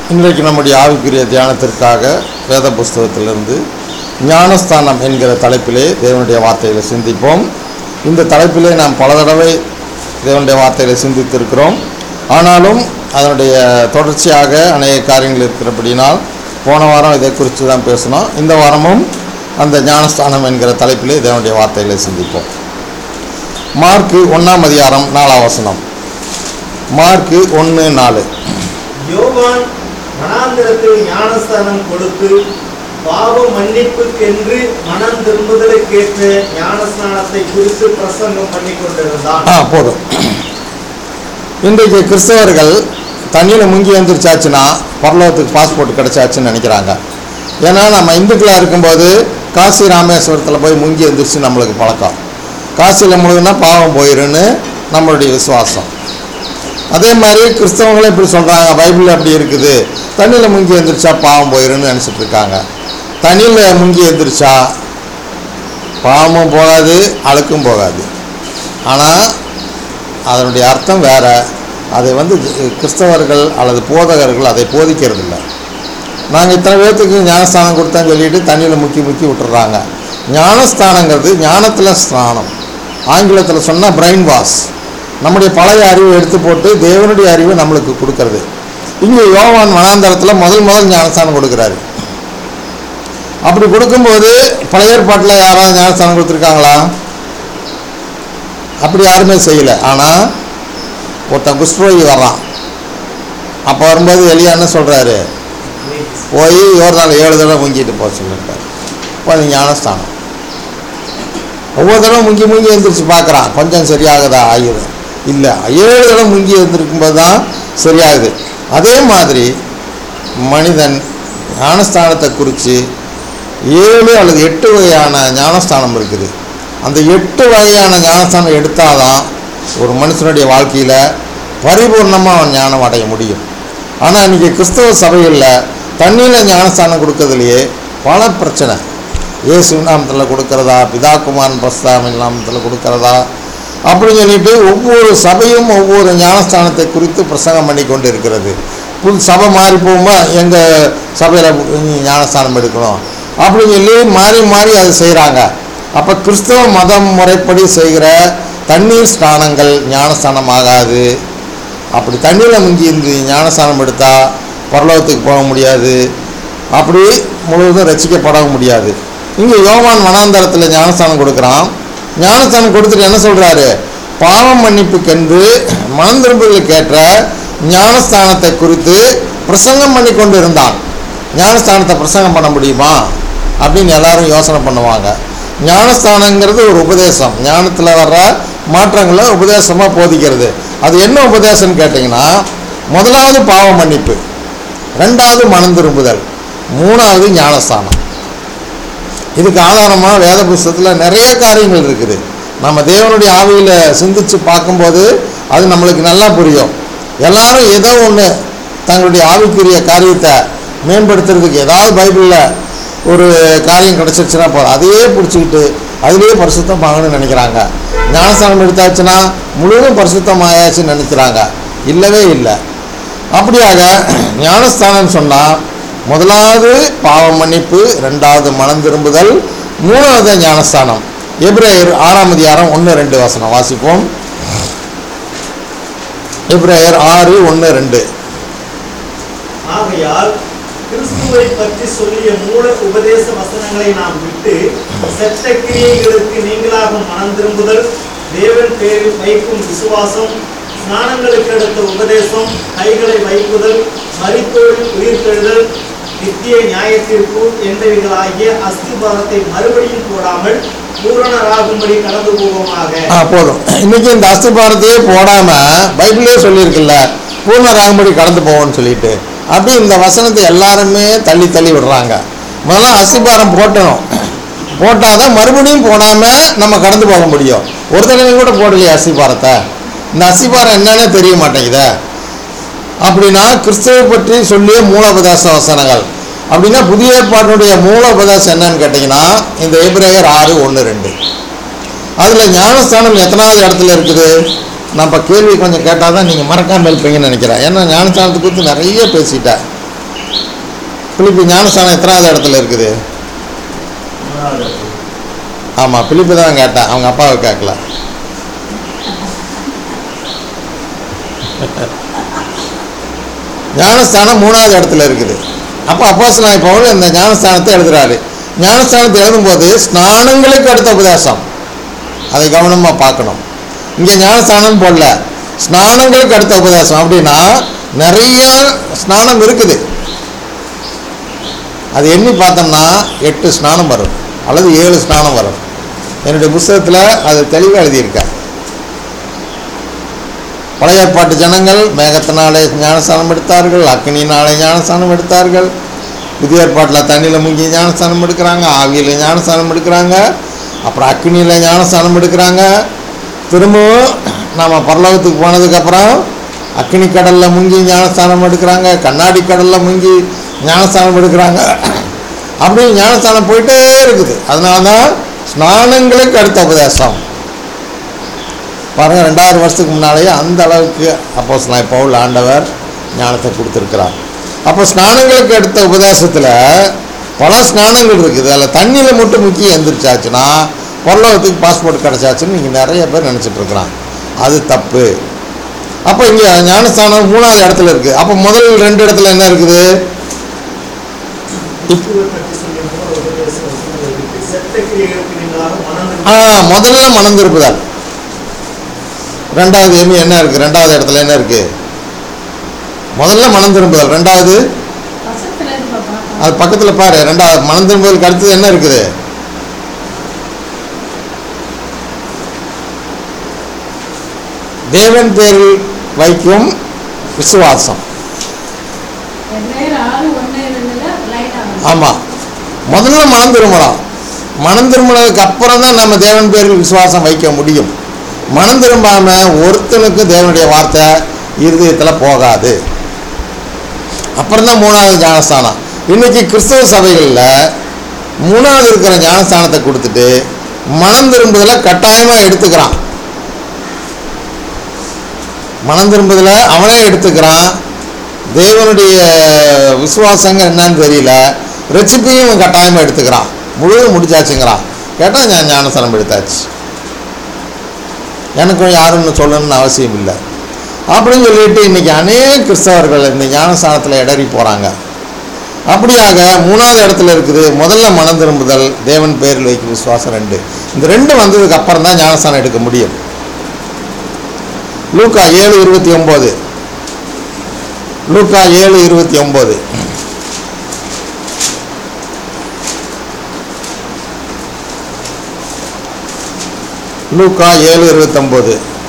இன்றைக்கு நம்முடைய ஆவிக்குரிய தியானத்திற்காக வேத புஸ்தகத்திலிருந்து ஞானஸ்தானம் என்கிற தலைப்பிலே தேவனுடைய வார்த்தைகளை சிந்திப்போம் இந்த தலைப்பிலே நாம் பல தடவை தேவனுடைய வார்த்தைகளை சிந்தித்திருக்கிறோம் ஆனாலும் அதனுடைய தொடர்ச்சியாக அநேக காரியங்கள் இருக்கிறபடினால் போன வாரம் இதை குறித்து தான் பேசினோம் இந்த வாரமும் அந்த ஞானஸ்தானம் என்கிற தலைப்பிலே தேவனுடைய வார்த்தைகளை சிந்திப்போம் மார்க்கு ஒன்றாம் அதிகாரம் நாலாம் வசனம் மார்க்கு ஒன்று நாலு யோவான் மனாந்திரத்தில் ஞானஸ்தானம் கொடுத்து பாவ மன்னிப்புக்கென்று மனம் திரும்புதலுக்கேற்ற ஞானஸ்நானத்தை குறித்து பிரசங்கம் பண்ணி கொண்டிருந்தான் ஆ போதும் இன்றைக்கு கிறிஸ்தவர்கள் தண்ணியில் முங்கி வந்துருச்சாச்சுன்னா பரலோகத்துக்கு பாஸ்போர்ட் கிடைச்சாச்சுன்னு நினைக்கிறாங்க ஏன்னா நம்ம இந்துக்களாக இருக்கும்போது காசி ராமேஸ்வரத்தில் போய் முங்கி வந்துருச்சு நம்மளுக்கு பழக்கம் காசியில் முழுகுனா பாவம் போயிருன்னு நம்மளுடைய விசுவாசம் அதே மாதிரி கிறிஸ்தவங்களும் இப்படி சொல்கிறாங்க பைபிளில் அப்படி இருக்குது தண்ணியில் முங்கி எழுந்திரிச்சா பாவம் போயிருன்னு நினச்சிட்டு இருக்காங்க தண்ணியில் முங்கி எழுந்திரிச்சா பாவமும் போகாது அழுக்கும் போகாது ஆனால் அதனுடைய அர்த்தம் வேற அதை வந்து கிறிஸ்தவர்கள் அல்லது போதகர்கள் அதை போதிக்கிறதில்ல நாங்கள் இத்தனை பேர்த்துக்கு ஞானஸ்தானம் கொடுத்தேன்னு சொல்லிட்டு தண்ணியில் முக்கி முக்கி விட்டுறாங்க ஞானஸ்தானங்கிறது ஞானத்தில் ஸ்நானம் ஆங்கிலத்தில் சொன்னால் பிரைன் வாஷ் நம்முடைய பழைய அறிவை எடுத்து போட்டு தேவனுடைய அறிவை நம்மளுக்கு கொடுக்கறது இங்கே யோவான் வனாந்தரத்தில் முதல் முதல் ஞானஸ்தானம் கொடுக்குறாரு அப்படி கொடுக்கும்போது பழைய ஏற்பாட்டில் யாராவது ஞானஸ்தானம் கொடுத்துருக்காங்களா அப்படி யாருமே செய்யலை ஆனால் ஒருத்தன் குஷ்ரோகி வர்றான் அப்போ வரும்போது எலியா என்ன சொல்கிறாரு போய் யோர்தானில் ஏழு தடவை முங்கிட்டு போக சொல்லியிருக்காரு இப்போ அது ஞானஸ்தானம் ஒவ்வொரு தடவை முங்கி முங்கி எழுந்திரிச்சு பார்க்குறான் கொஞ்சம் சரியாகுதா ஆயுதம் இல்லை ஏழு தடவை முங்கி எழுந்திருக்கும்போது தான் சரியாகுது அதே மாதிரி மனிதன் ஞானஸ்தானத்தை குறித்து ஏழு அல்லது எட்டு வகையான ஞானஸ்தானம் இருக்குது அந்த எட்டு வகையான ஞானஸ்தானம் எடுத்தால் தான் ஒரு மனுஷனுடைய வாழ்க்கையில் பரிபூர்ணமாக அவன் ஞானம் அடைய முடியும் ஆனால் இன்றைக்கி கிறிஸ்தவ சபைகளில் தண்ணியில் ஞானஸ்தானம் கொடுக்கறதுலையே பல பிரச்சனை இயேசு நாமத்தில் கொடுக்கறதா பிதாகுமான் பிரஸ்தாமின் நாமத்தில் கொடுக்கறதா அப்படின்னு சொல்லிட்டு ஒவ்வொரு சபையும் ஒவ்வொரு ஞானஸ்தானத்தை குறித்து பிரசங்கம் பண்ணி கொண்டு இருக்கிறது புது சபை மாறி போகும்போது எங்கள் சபையில் ஞானஸ்தானம் எடுக்கணும் அப்படின்னு சொல்லி மாறி மாறி அது செய்கிறாங்க அப்போ கிறிஸ்தவ மதம் முறைப்படி செய்கிற தண்ணீர் ஸ்நானங்கள் ஞானஸ்தானம் ஆகாது அப்படி தண்ணியில் முங்கி இருந்து ஞானஸ்தானம் எடுத்தால் பரலோகத்துக்கு போக முடியாது அப்படி முழுவதும் ரசிக்கப்படவும் முடியாது இங்கே யோவான் வனாந்தரத்தில் ஞானஸ்தானம் கொடுக்குறான் ஞானஸ்தானம் கொடுத்துட்டு என்ன சொல்கிறாரு பாவம் மன்னிப்புக்கென்று மனம் திரும்புதலுக்கேற்ற ஞானஸ்தானத்தை குறித்து பிரசங்கம் பண்ணி கொண்டு இருந்தான் ஞானஸ்தானத்தை பிரசங்கம் பண்ண முடியுமா அப்படின்னு எல்லாரும் யோசனை பண்ணுவாங்க ஞானஸ்தானங்கிறது ஒரு உபதேசம் ஞானத்தில் வர்ற மாற்றங்களை உபதேசமாக போதிக்கிறது அது என்ன உபதேசம்னு கேட்டிங்கன்னா முதலாவது பாவ மன்னிப்பு ரெண்டாவது மனம் திரும்புதல் மூணாவது ஞானஸ்தானம் இதுக்கு ஆதாரமாக வேத புஸ்தகத்தில் நிறைய காரியங்கள் இருக்குது நம்ம தேவனுடைய ஆவியில் சிந்திச்சு பார்க்கும்போது அது நம்மளுக்கு நல்லா புரியும் எல்லாரும் ஏதோ ஒன்று தங்களுடைய ஆவிக்குரிய காரியத்தை மேம்படுத்துறதுக்கு ஏதாவது பைபிளில் ஒரு காரியம் கிடச்சிருச்சுன்னா போதும் அதையே பிடிச்சிக்கிட்டு அதுலேயே பரிசுத்தம் ஆகணும்னு நினைக்கிறாங்க ஞானஸ்தானம் எடுத்தாச்சுன்னா முழுவதும் பரிசுத்தம் ஆயாச்சுன்னு நினைக்கிறாங்க இல்லவே இல்லை அப்படியாக ஞானஸ்தானம் சொன்னால் முதலாவது பாவ மன்னிப்பு ரெண்டாவது மனம் திரும்புதல் மூணாவது ஞானஸ்தானம் எப்ரேயர் ஆறாம் அதிகாரம் ஒன்று ரெண்டு வசனம் வாசிப்போம் எப்ரேயர் ஆறு ஒன்று ரெண்டு ஆகையால் கிறிஸ்துவை பற்றி சொல்லிய மூல உபதேச வசனங்களை நாம் விட்டு செத்த கிரியைகளுக்கு நீங்களாக மனம் திரும்புதல் தேவன் பேரில் வைக்கும் விசுவாசம் ஸ்நானங்களுக்கு அடுத்த உபதேசம் கைகளை வைப்புதல் மரித்தோரில் உயிர்த்தெழுதல் நித்திய நியாயத்திற்கு என்பவைகளாகிய அஸ்திபாரத்தை மறுபடியும் போடாமல் பூரணராகும்படி கடந்து போவோமாக ஆ போதும் இன்னைக்கு இந்த அஸ்திபாரத்தையே போடாமல் பைபிளே சொல்லியிருக்குல்ல பூர்ணராகும்படி கடந்து போவோம்னு சொல்லிட்டு அப்படி இந்த வசனத்தை எல்லாருமே தள்ளி தள்ளி விடுறாங்க முதல்ல அஸ்திபாரம் போட்டணும் போட்டால் தான் மறுபடியும் போடாமல் நம்ம கடந்து போக முடியும் ஒரு தடவை கூட போடலையே அஸ்திபாரத்தை இந்த அஸ்திபாரம் என்னன்னே தெரிய மாட்டேங்குதே அப்படின்னா கிறிஸ்துவை பற்றி சொல்லிய மூலோபதேச வசனங்கள் அப்படின்னா புதிய ஏற்பாட்டினுடைய மூலோபதேசம் என்னன்னு கேட்டிங்கன்னா இந்த ஏப்ரேயர் ஆறு ஒன்று ரெண்டு அதில் ஞானஸ்தானம் எத்தனாவது இடத்துல இருக்குது நம்ம கேள்வி கொஞ்சம் கேட்டால் தான் நீங்கள் மறக்காமல் இருப்பீங்கன்னு நினைக்கிறேன் ஏன்னா ஞானஸ்தானத்தை குறித்து நிறைய பேசிட்டேன் பிலிப்பி ஞானஸ்தானம் எத்தனாவது இடத்துல இருக்குது மூணாவது இடத்துல. ஆமாம் பிலிப்பு தான் கேட்டேன் அவங்க அப்பாவை கேட்கல ஞானஸ்தானம் மூணாவது இடத்துல இருக்குது அப்போ அப்போஸ் நான் பவுல் இந்த ஞானஸ்தானத்தை எழுதுறாரு ஞானஸ்தானத்தை எழுதும்போது ஸ்நானங்களுக்கு அடுத்த உபதேசம் அதை கவனமாக பார்க்கணும் இங்கே ஞானஸ்தானம் போடல ஸ்நானங்களுக்கு அடுத்த உபதேசம் அப்படின்னா நிறைய ஸ்நானம் இருக்குது அது எண்ணி பார்த்தோம்னா எட்டு ஸ்நானம் வரும் அல்லது ஏழு ஸ்நானம் வரும் என்னுடைய புஸ்தகத்தில் அது தெளிவாக எழுதியிருக்கேன் பழைய ஏற்பாட்டு ஜனங்கள் மேகத்தினாலே ஞானஸ்தானம் எடுத்தார்கள் அக்னியினாலே ஞானஸ்தானம் எடுத்தார்கள் புதிய ஏற்பாட்டில் தண்ணியில் முங்கி ஞானஸ்தானம் எடுக்கிறாங்க ஆவியில் ஞானஸ்தானம் எடுக்கிறாங்க அப்புறம் அக்னியில் ஞானஸ்தானம் எடுக்கிறாங்க திரும்பவும் நாம் பரலோகத்துக்கு போனதுக்கப்புறம் அக்னி கடலில் முங்கி ஞானஸ்தானம் எடுக்கிறாங்க கண்ணாடி கடலில் முங்கி ஞானஸ்தானம் எடுக்கிறாங்க அப்படி ஞானஸ்தானம் போயிட்டே இருக்குது அதனால தான் ஸ்நானங்களுக்கு அடுத்த உபதேசம் பாருங்க ரெண்டாயிரம் வருஷத்துக்கு முன்னாலேயே அந்த அளவுக்கு அப்போ நான் பவுல் ஆண்டவர் ஞானத்தை கொடுத்துருக்கிறார் அப்போ ஸ்நானங்களுக்கு அடுத்த உபதேசத்தில் பல ஸ்நானங்கள் இருக்குது அதில் தண்ணியில் மட்டும் முக்கியம் எந்திரிச்சாச்சுன்னா பொருளத்துக்கு பாஸ்போர்ட் கிடச்சாச்சுன்னு நீங்கள் நிறைய பேர் நினச்சிட்டு இருக்கிறான் அது தப்பு அப்போ இங்கே ஞானஸ்தானம் மூணாவது இடத்துல இருக்குது அப்போ முதல் ரெண்டு இடத்துல என்ன இருக்குது கிறிஸ்துவை பற்றி சொல்லிய மூல உபதேச வசனங்களை விட்டு செத்த கிரியைகளுக்கு நீங்களாக மனம் ஆ திரும்புங்கள். முதல்ல மனம் திருப்புதல் ரெண்டாவது எம்மி என்ன இருக்குது ரெண்டாவது இடத்துல என்ன இருக்குது முதல்ல மனம் திரும்புதல் ரெண்டாவது பசத்துல இருந்து பாப்பா அது பக்கத்தில் பாரு ரெண்டாவது மனம் திரும்புதலுக்கு அடுத்தது என்ன இருக்குது தேவன் பேரில் வைக்கும் விசுவாசம் ரெண்டாயிரம் ஆறு ஒன்று ரெண்டுல லைட் ஆகும் ஆமாம் முதல்ல மனம் திரும்பலாம் மனம் திரும்பினதுக்கு அப்புறம் தான் நம்ம தேவன் பேரில் விசுவாசம் வைக்க முடியும் மனம் திரும்பாமல் ஒருத்தனுக்கு தேவனுடைய வார்த்தை இருதயத்தில் போகாது அப்புறம் தான் மூணாவது ஞானஸ்தானம் இன்னைக்கு கிறிஸ்தவ சபைகளில் மூணாவது இருக்கிற ஞானஸ்தானத்தை கொடுத்துட்டு மனம் திரும்புதலை கட்டாயமாக எடுத்துக்கிறான் மனம் திரும்புதலை அவனே எடுத்துக்கிறான் தேவனுடைய விசுவாசங்க என்னன்னு தெரியல ரெசிப்பியும் இவன் கட்டாயமாக எடுத்துக்கிறான் முழுவதும் முடிச்சாச்சுங்கிறான் கேட்டால் நான் ஞானஸ்தானம் எடுத்தாச்சு எனக்கும் யாருன்னு சொல்லணும்னு அவசியம் இல்லை அப்படின்னு சொல்லிட்டு இன்னைக்கு அநேக கிறிஸ்தவர்கள் இந்த ஞானஸ்தானத்தில் இடறி போகிறாங்க அப்படியாக மூணாவது இடத்துல இருக்குது முதல்ல மனம் திரும்புதல் தேவன் பேரில் வைக்கும் விசுவாசம் ரெண்டு இந்த ரெண்டு வந்ததுக்கு அப்புறம் தான் ஞானஸ்தானம் எடுக்க முடியும் லூக்கா ஏழு இருபத்தி ஒம்பது லூக்கா ஏழு இருபத்தி ஒம்பது லூக்கா ஏழு இருபத்தொம்போது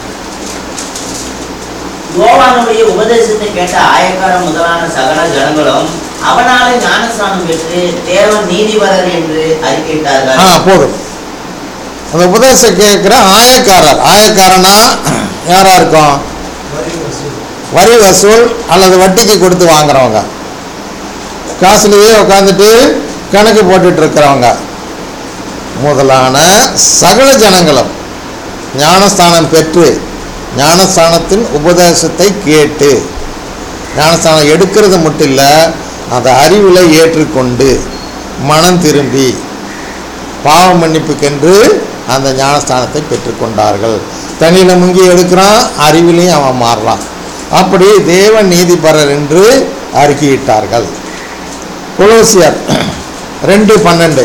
யோவானுடைய உபதேசத்தை கேட்ட ஆயக்காரன் முதலான சகல ஜனங்களும் அவனால ஞானஸ்நானம் பெற்று தேவன் நீதிபரர் என்று அறிக்கையிட்டார்கள் ஆ போதும் அந்த உபதேசம் கேட்குற ஆயக்காரர் ஆயக்காரனா யாரா இருக்கும் வரி வசூல். வரி வசூல் அல்லது வட்டிக்கு கொடுத்து வாங்குறவங்க காசுலேயே உட்காந்துட்டு கணக்கு போட்டுட்டு இருக்கிறவங்க முதலான சகல ஜனங்களும் ஞானஸ்தானம் பெற்று ஞானஸ்தானத்தின் உபதேசத்தை கேட்டு ஞானஸ்தானம் எடுக்கிறது மட்டும் இல்லை அதை அறிவில் ஏற்றுக்கொண்டு மனம் திரும்பி பாவ மன்னிப்புக்கென்று அந்த ஞானஸ்தானத்தை பெற்றுக்கொண்டார்கள் தண்ணியில் முங்கி எடுக்கிறான் அறிவிலையும் அவன் மாறலாம் அப்படி தேவன் நீதிபரர் என்று அறிக்கையிட்டார்கள் கொலோசியர் ரெண்டு பன்னெண்டு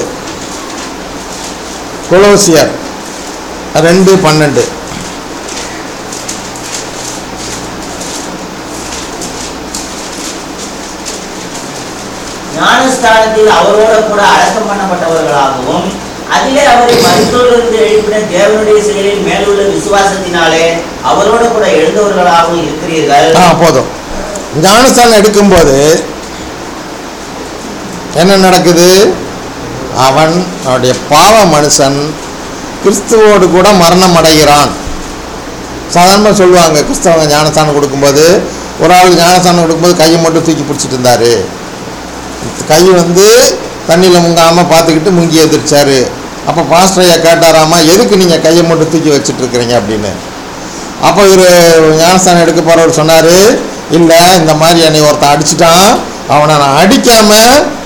கொலோசியர் ரெண்டு பன்னெண்டு ஞானஸ்தானத்தில் அவரோட கூட அடக்கம் பண்ணப்பட்டவர்களாகவும் அதிலே அவரை மருத்துவரிலிருந்து எழுப்பின தேவனுடைய செயலில் மேலுள்ள விசுவாசத்தினாலே அவரோட கூட எழுந்தவர்களாகவும் இருக்கிறீர்கள் ஆ போதும் ஞானஸ்தானம் எடுக்கும்போது என்ன நடக்குது அவன் அவனுடைய பாவ மனுஷன் கிறிஸ்துவோடு கூட மரணம் அடைகிறான் சாதாரணமாக சொல்லுவாங்க கிறிஸ்தவங்க ஞானஸ்தானம் கொடுக்கும்போது ஒரு ஆள் ஞானஸ்தானம் கொடுக்கும்போது கையை மட்டும் தூக்கி பிடிச்சிட்டு இருந்தார் கை வந்து தண்ணியில் முங்காமல் பார்த்துக்கிட்டு முங்கி எதிர்ச்சாரு அப்போ பாஸ்டர் ஐயா கேட்டாராமா எதுக்கு நீங்கள் கையை மட்டும் தூக்கி வச்சுட்டு இருக்கிறீங்க அப்படின்னு அப்போ இவர் ஞானஸ்தானம் எடுக்க போகிறவர் சொன்னார் இல்லை இந்த மாதிரி என்னை ஒருத்தன் அடிச்சிட்டான் அவனை நான் அடிக்காமல்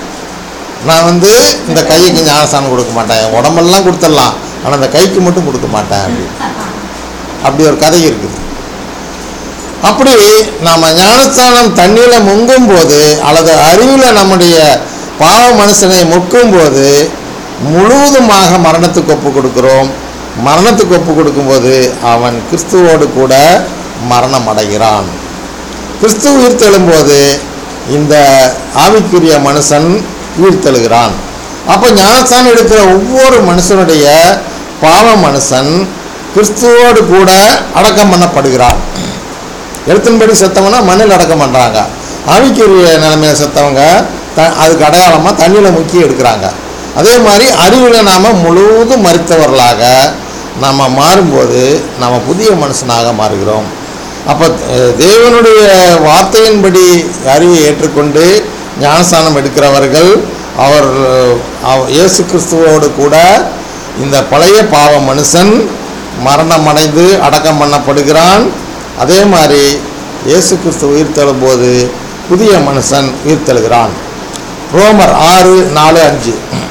நான் வந்து இந்த கைக்கு ஞானஸ்தானம் கொடுக்க மாட்டேன் என் உடம்பெல்லாம் கொடுத்துடலாம் ஆனால் இந்த கைக்கு மட்டும் கொடுக்க மாட்டேன் அப்படி அப்படி ஒரு கதை இருக்குது அப்படி நாம் ஞானஸ்தானம் தண்ணியில் முங்கும் போது அல்லது அறிவில் நம்முடைய பாவ மனுஷனை முக்கும் போது முழுவதுமாக மரணத்துக்கு ஒப்பு கொடுக்கிறோம் மரணத்துக்கு ஒப்பு கொடுக்கும்போது அவன் கிறிஸ்துவோடு கூட மரணம் அடைகிறான் கிறிஸ்து உயிர்த்தெழும்போது இந்த ஆவிக்குரிய மனுஷன் உயிர்த்தெழுகிறான் அப்போ ஞானஸ்தானம் எடுக்கிற ஒவ்வொரு மனுஷனுடைய பாவ மனுஷன் கிறிஸ்துவோடு கூட அடக்கம் பண்ணப்படுகிறான் எழுத்தின்படி செத்தவனா மண்ணில் அடக்கம் பண்ணுறாங்க ஆவிக்குரிய நிலைமையில செத்தவங்க த அதுக்கு அடையாளமாக தண்ணியில் முக்கி எடுக்கிறாங்க அதே மாதிரி அறிவில் நாம் முழுவதும் மறித்தவர்களாக நாம் மாறும்போது நம்ம புதிய மனுஷனாக மாறுகிறோம் அப்போ அஹ், தேவனுடைய வார்த்தையின்படி அறிவை ஏற்றுக்கொண்டு ஞானஸ்தானம் எடுக்கிறவர்கள் அவர் அவ- இயேசு கிறிஸ்துவோடு கூட இந்த பழைய பாவ மனுஷன் மரணமடைந்து அடக்கம் பண்ணப்படுகிறான் அதே மாதிரி இயேசு கிறிஸ்து உயிர்த்தெழும்போது புதிய மனுஷன் உயிர்த்தெழுகிறான் ரோமர் ஆறு நாலு அஞ்சு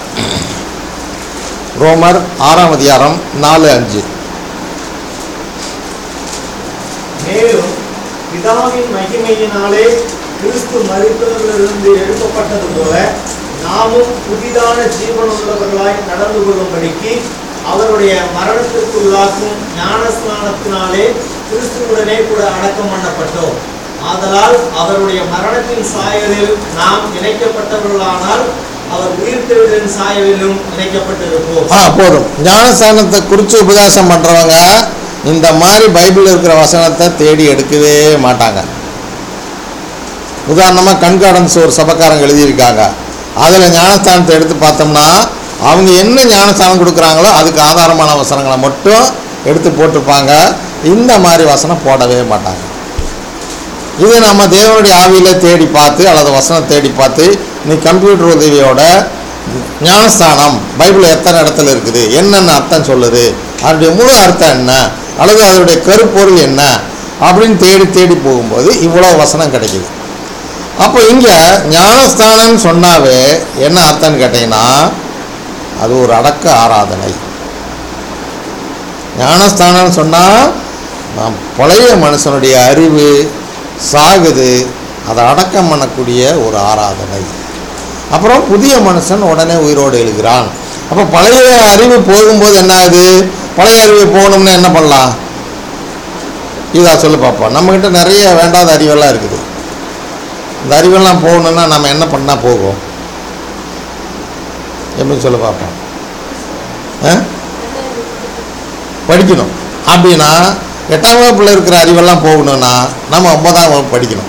ரோமர் ஆறாம் அதிகாரம் நாலு அஞ்சு மேலும் பிதாவின் மகிமையினாலே கிறிஸ்து மரித்தவர்களிலிருந்து எழுப்பப்பட்டது போல நாமும் புதிதான ஜீவனுள்ளவர்களாய் நடந்து கொள்ளும்படிக்கு அவருடைய மரணத்திற்குள்ளாக்கும் ஞானஸ்நானத்தினாலே கிறிஸ்துவுடனே கூட அடக்கம் பண்ணப்பட்டோம் ஆதலால் அவருடைய மரணத்தின் சாயலில் நாம் இணைக்கப்பட்டவர்களானால் அவர் உயிர்த்தெழுதலின் சாயலிலும் இணைக்கப்பட்டிருப்போம் ஆ போதும் ஞானஸ்தானத்தை குறித்து உபதேசம் பண்ணுறவங்க இந்த மாதிரி பைபிளில் இருக்கிற வசனத்தை தேடி எடுக்கவே மாட்டாங்க உதாரணமாக கண்காடன்ஸ் ஒரு சபக்காரங்க எழுதியிருக்காங்க அதில் ஞானஸ்தானத்தை எடுத்து பார்த்தோம்னா அவங்க என்ன ஞானஸ்தானம் கொடுக்குறாங்களோ அதுக்கு ஆதாரமான வசனங்களை மட்டும் எடுத்து போட்டிருப்பாங்க இந்த மாதிரி வசனம் போடவே மாட்டாங்க இது நம்ம தேவனுடைய ஆவியில் தேடி பார்த்து அல்லது வசனம் தேடி பார்த்து நீ கம்ப்யூட்டர் உதவியோட ஞானஸ்தானம் பைபிள் எத்தனை இடத்துல இருக்குது என்னென்ன அர்த்தம் சொல்லுது அதனுடைய முழு அர்த்தம் என்ன அல்லது அதனுடைய கருப்பொருள் என்ன அப்படின்னு தேடி தேடி போகும்போது இவ்வளோ வசனம் கிடைக்குது அப்போ இங்கே ஞானஸ்தானம்னு சொன்னாவே என்ன அர்த்தம்னு கேட்டிங்கன்னா அது ஒரு அடக்க ஆராதனை ஞானஸ்தானம்னு சொன்னால் நாம் பழைய மனுஷனுடைய அறிவு சாகுது அதை அடக்கம் பண்ணக்கூடிய ஒரு ஆராதனை அப்புறம் புதிய மனுஷன் உடனே உயிரோடு எழுகிறான் அப்போ பழைய அறிவு போகும்போது என்ன ஆகுது பழைய அறிவு போகணும்னா என்ன பண்ணலாம் இதா சொல்லு பார்ப்போம் நம்மக்கிட்ட நிறைய வேண்டாத அறிவெல்லாம் இருக்குது இந்த அறிவெல்லாம் போகணுன்னா நம்ம என்ன பண்ணால் போகும் எப்படி சொல்ல பார்ப்போம் ஆ படிக்கணும் அப்படின்னா எட்டாம் வகுப்பில் இருக்கிற அறிவெல்லாம் போகணும்னா நம்ம ஒன்பதாம் வகுப்பு படிக்கணும்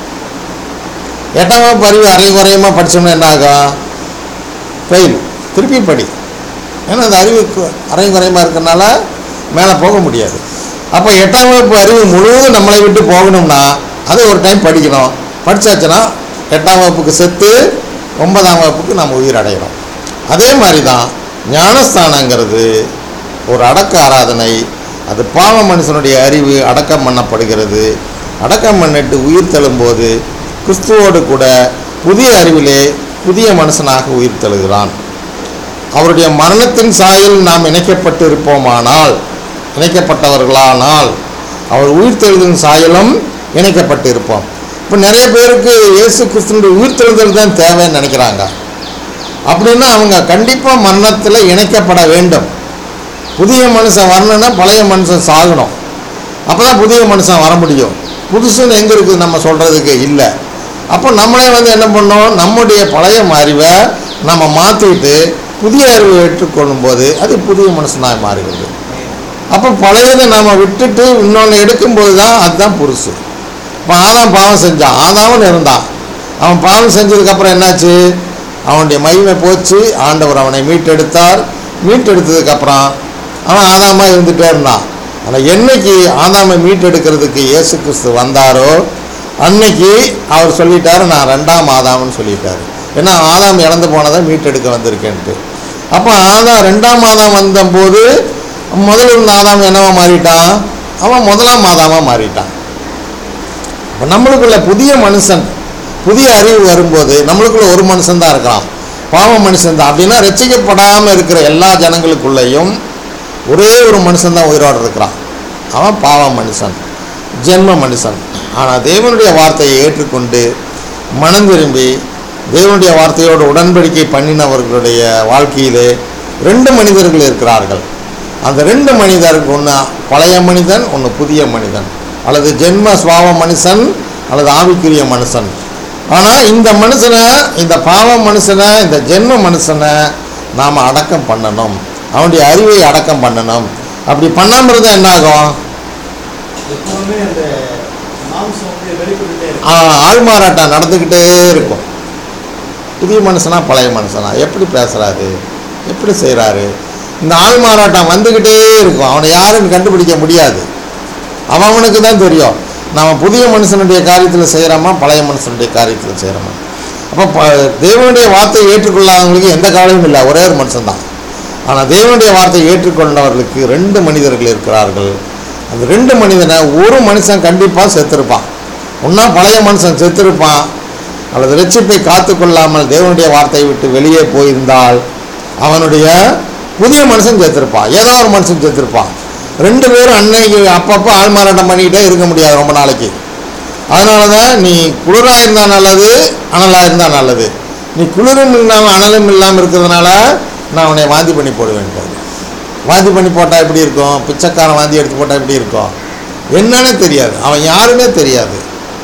எட்டாம் வகுப்பு அறிவு அரை குறையமாக படித்தோம்னா என்ன ஆகும் ஃபெயில் திருப்பி படி ஏன்னா அந்த அறிவு கு- அரை குறையமாக இருக்கிறனால மேலே போக முடியாது அப்போ எட்டாம் வகுப்பு அறிவு முழுவதும் நம்மளை விட்டு போகணும்னா அதை ஒரு டைம் படிக்கணும் படித்தாச்சுன்னா எட்டாம் வகுப்புக்கு செத்து ஒன்பதாம் வகுப்புக்கு நம்ம உயிர் அடைகிறோம் அதே மாதிரி தான் ஞானஸ்தானங்கிறது ஒரு அடக்க ஆராதனை அது பாவ மனுஷனுடைய அறிவு அடக்கம் பண்ணப்படுகிறது அடக்கம் பண்ணிட்டு உயிர் தழும்போது கிறிஸ்துவோடு கூட புதிய அறிவிலே புதிய மனுஷனாக உயிர் தழுகிறான் அவருடைய மரணத்தின் சாயல் நாம் இணைக்கப்பட்டு இருப்போமானால் இணைக்கப்பட்டவர்களானால் அவர் உயிர்த்தெழுதலின் சாயலும் இணைக்கப்பட்டு இருப்போம் இப்போ நிறைய பேருக்கு இயேசு கிறிஸ்துனுடைய உயிர்த்தெழுதல் தான் தேவைன்னு நினைக்கிறாங்க அப்படின்னா அவங்க கண்டிப்பாக மரணத்தில் இணைக்கப்பட வேண்டும் புதிய மனுஷன் வரணும்னா பழைய மனுஷன் சாகணும் அப்போ தான் புதிய மனுஷன் வர முடியும் புதுசுன்னு எங்கே இருக்குது நம்ம சொல்கிறதுக்கு இல்லை அப்போ நம்மளே வந்து என்ன பண்ணோம் நம்முடைய பழைய அறிவை நம்ம மாற்றிட்டு புதிய அறிவை ஏற்றுக்கொள்ளும் போது அது புதிய மனுஷனாக மாறுகிறது அப்போ பழையதை நாம் விட்டுட்டு இன்னொன்று எடுக்கும்போது தான் அதுதான் புதுசு இப்போ ஆதாம் பாவம் செஞ்சான் ஆதாமும் இருந்தான் அவன் பாவம் செஞ்சதுக்கப்புறம் என்னாச்சு அவனுடைய மகிமை போச்சு ஆண்டவர் அவனை மீட்டெடுத்தார் மீட்டெடுத்ததுக்கப்புறம் அவன் ஆதாமா இருந்துகிட்டே இருந்தான் ஆனால் என்னைக்கு ஆதாமை மீட்டெடுக்கிறதுக்கு இயேசு கிறிஸ்து வந்தாரோ அன்னைக்கு அவர் சொல்லிட்டாரு நான் ரெண்டாம் ஆதாம்னு சொல்லிட்டாரு ஏன்னா ஆதாம் இழந்து போனதை மீட்டெடுக்க வந்திருக்கேன்ட்டு அப்போ ஆதாம் ரெண்டாம் ஆதாம் வந்தபோது முதல்ல இருந்த ஆதாம் என்னவா மாறிட்டான் அவன் முதலாம் ஆதாமா மாறிட்டான் அப்போ நம்மளுக்குள்ள புதிய மனுஷன் புதிய அறிவு வரும்போது நம்மளுக்குள்ள ஒரு மனுஷன் தான் இருக்கிறான் பாவ மனுஷன் தான் அப்படின்னா ரசிக்கப்படாமல் இருக்கிற எல்லா ஜனங்களுக்குள்ளேயும் ஒரே ஒரு மனுஷன் தான் உயிரோடு இருக்கிறான் அவன் பாவ மனுஷன் ஜென்ம மனுஷன் ஆனால் தேவனுடைய வார்த்தையை ஏற்றுக்கொண்டு மனம் திரும்பி தேவனுடைய வார்த்தையோடு உடன்படிக்கை பண்ணினவர்களுடைய வாழ்க்கையிலே ரெண்டு மனிதர்கள் இருக்கிறார்கள் அந்த ரெண்டு மனிதருக்கு ஒன்று பழைய மனிதன் ஒன்று புதிய மனிதன் அல்லது ஜென்ம சுவாவ மனுஷன் அல்லது ஆவிக்குரிய மனுஷன் ஆனால் இந்த மனுஷனை இந்த பாவ மனுஷனை இந்த ஜென்ம மனுஷனை நாம் அடக்கம் பண்ணணும் அவனுடைய அறிவை அடக்கம் பண்ணணும் அப்படி பண்ணாமல் இருந்தால் என்ன ஆகும் எப்பவுமே அந்த மாம்சம் வந்து வெளிப்பட்டுட்டே இருக்கு ஆ, ஆள்மாறாட்டம் நடந்துக்கிட்டே இருக்கும் புதிய மனுஷனா பழைய மனுஷனா எப்படி பேசுகிறாரு எப்படி செய்கிறாரு இந்த ஆள்மாறாட்டம் வந்துக்கிட்டே இருக்கும் அவனை யாருன்னு கண்டுபிடிக்க முடியாது அவன் அவனுக்கு தான் தெரியும் நாம் புதிய மனுஷனுடைய காரியத்தில் செய்கிறோமா பழைய மனுஷனுடைய காரியத்தில் செய்கிறோமா அப்போ ப தேவனுடைய வார்த்தையை ஏற்றுக்கொள்ளாதவங்களுக்கு எந்த கவலையும் இல்லை ஒரே ஒரு மனுஷன்தான் ஆனால் தேவனுடைய வார்த்தையை ஏற்றுக்கொண்டவர்களுக்கு ரெண்டு மனிதர்கள் இருக்கிறார்கள் அந்த ரெண்டு மனிதனை ஒரு மனுஷன் கண்டிப்பாக செத்துருப்பான் ஒன்றா பழைய மனுஷன் செத்துருப்பான் அல்லது ரட்சிப்பை காத்துக்கொள்ளாமல் தேவனுடைய வார்த்தையை விட்டு வெளியே போயிருந்தால் அவனுடைய புதிய மனுஷன் செத்துருப்பான் ஏதோ ஒரு மனுஷன் செத்துருப்பான் ரெண்டு பேரும் அன்னைக்கு அப்பப்போ ஆள்மாறாட்டம் பண்ணிக்கிட்டே இருக்க முடியாது ரொம்ப நாளைக்கு அதனால தான் நீ குளிராக இருந்தால் நல்லது அனலாக இருந்தால் நல்லது நீ குளிரும் இல்லாமல் அனலும் இல்லாமல் இருக்கிறதுனால நான் உன்னை வாந்தி பண்ணி போடுவேன் வாந்தி பண்ணி போட்டால் எப்படி இருக்கும் பிச்சைக்காரன் வாந்தி எடுத்து போட்டால் எப்படி இருக்கும் என்னன்னே தெரியாது அவன் யாருன்னே தெரியாது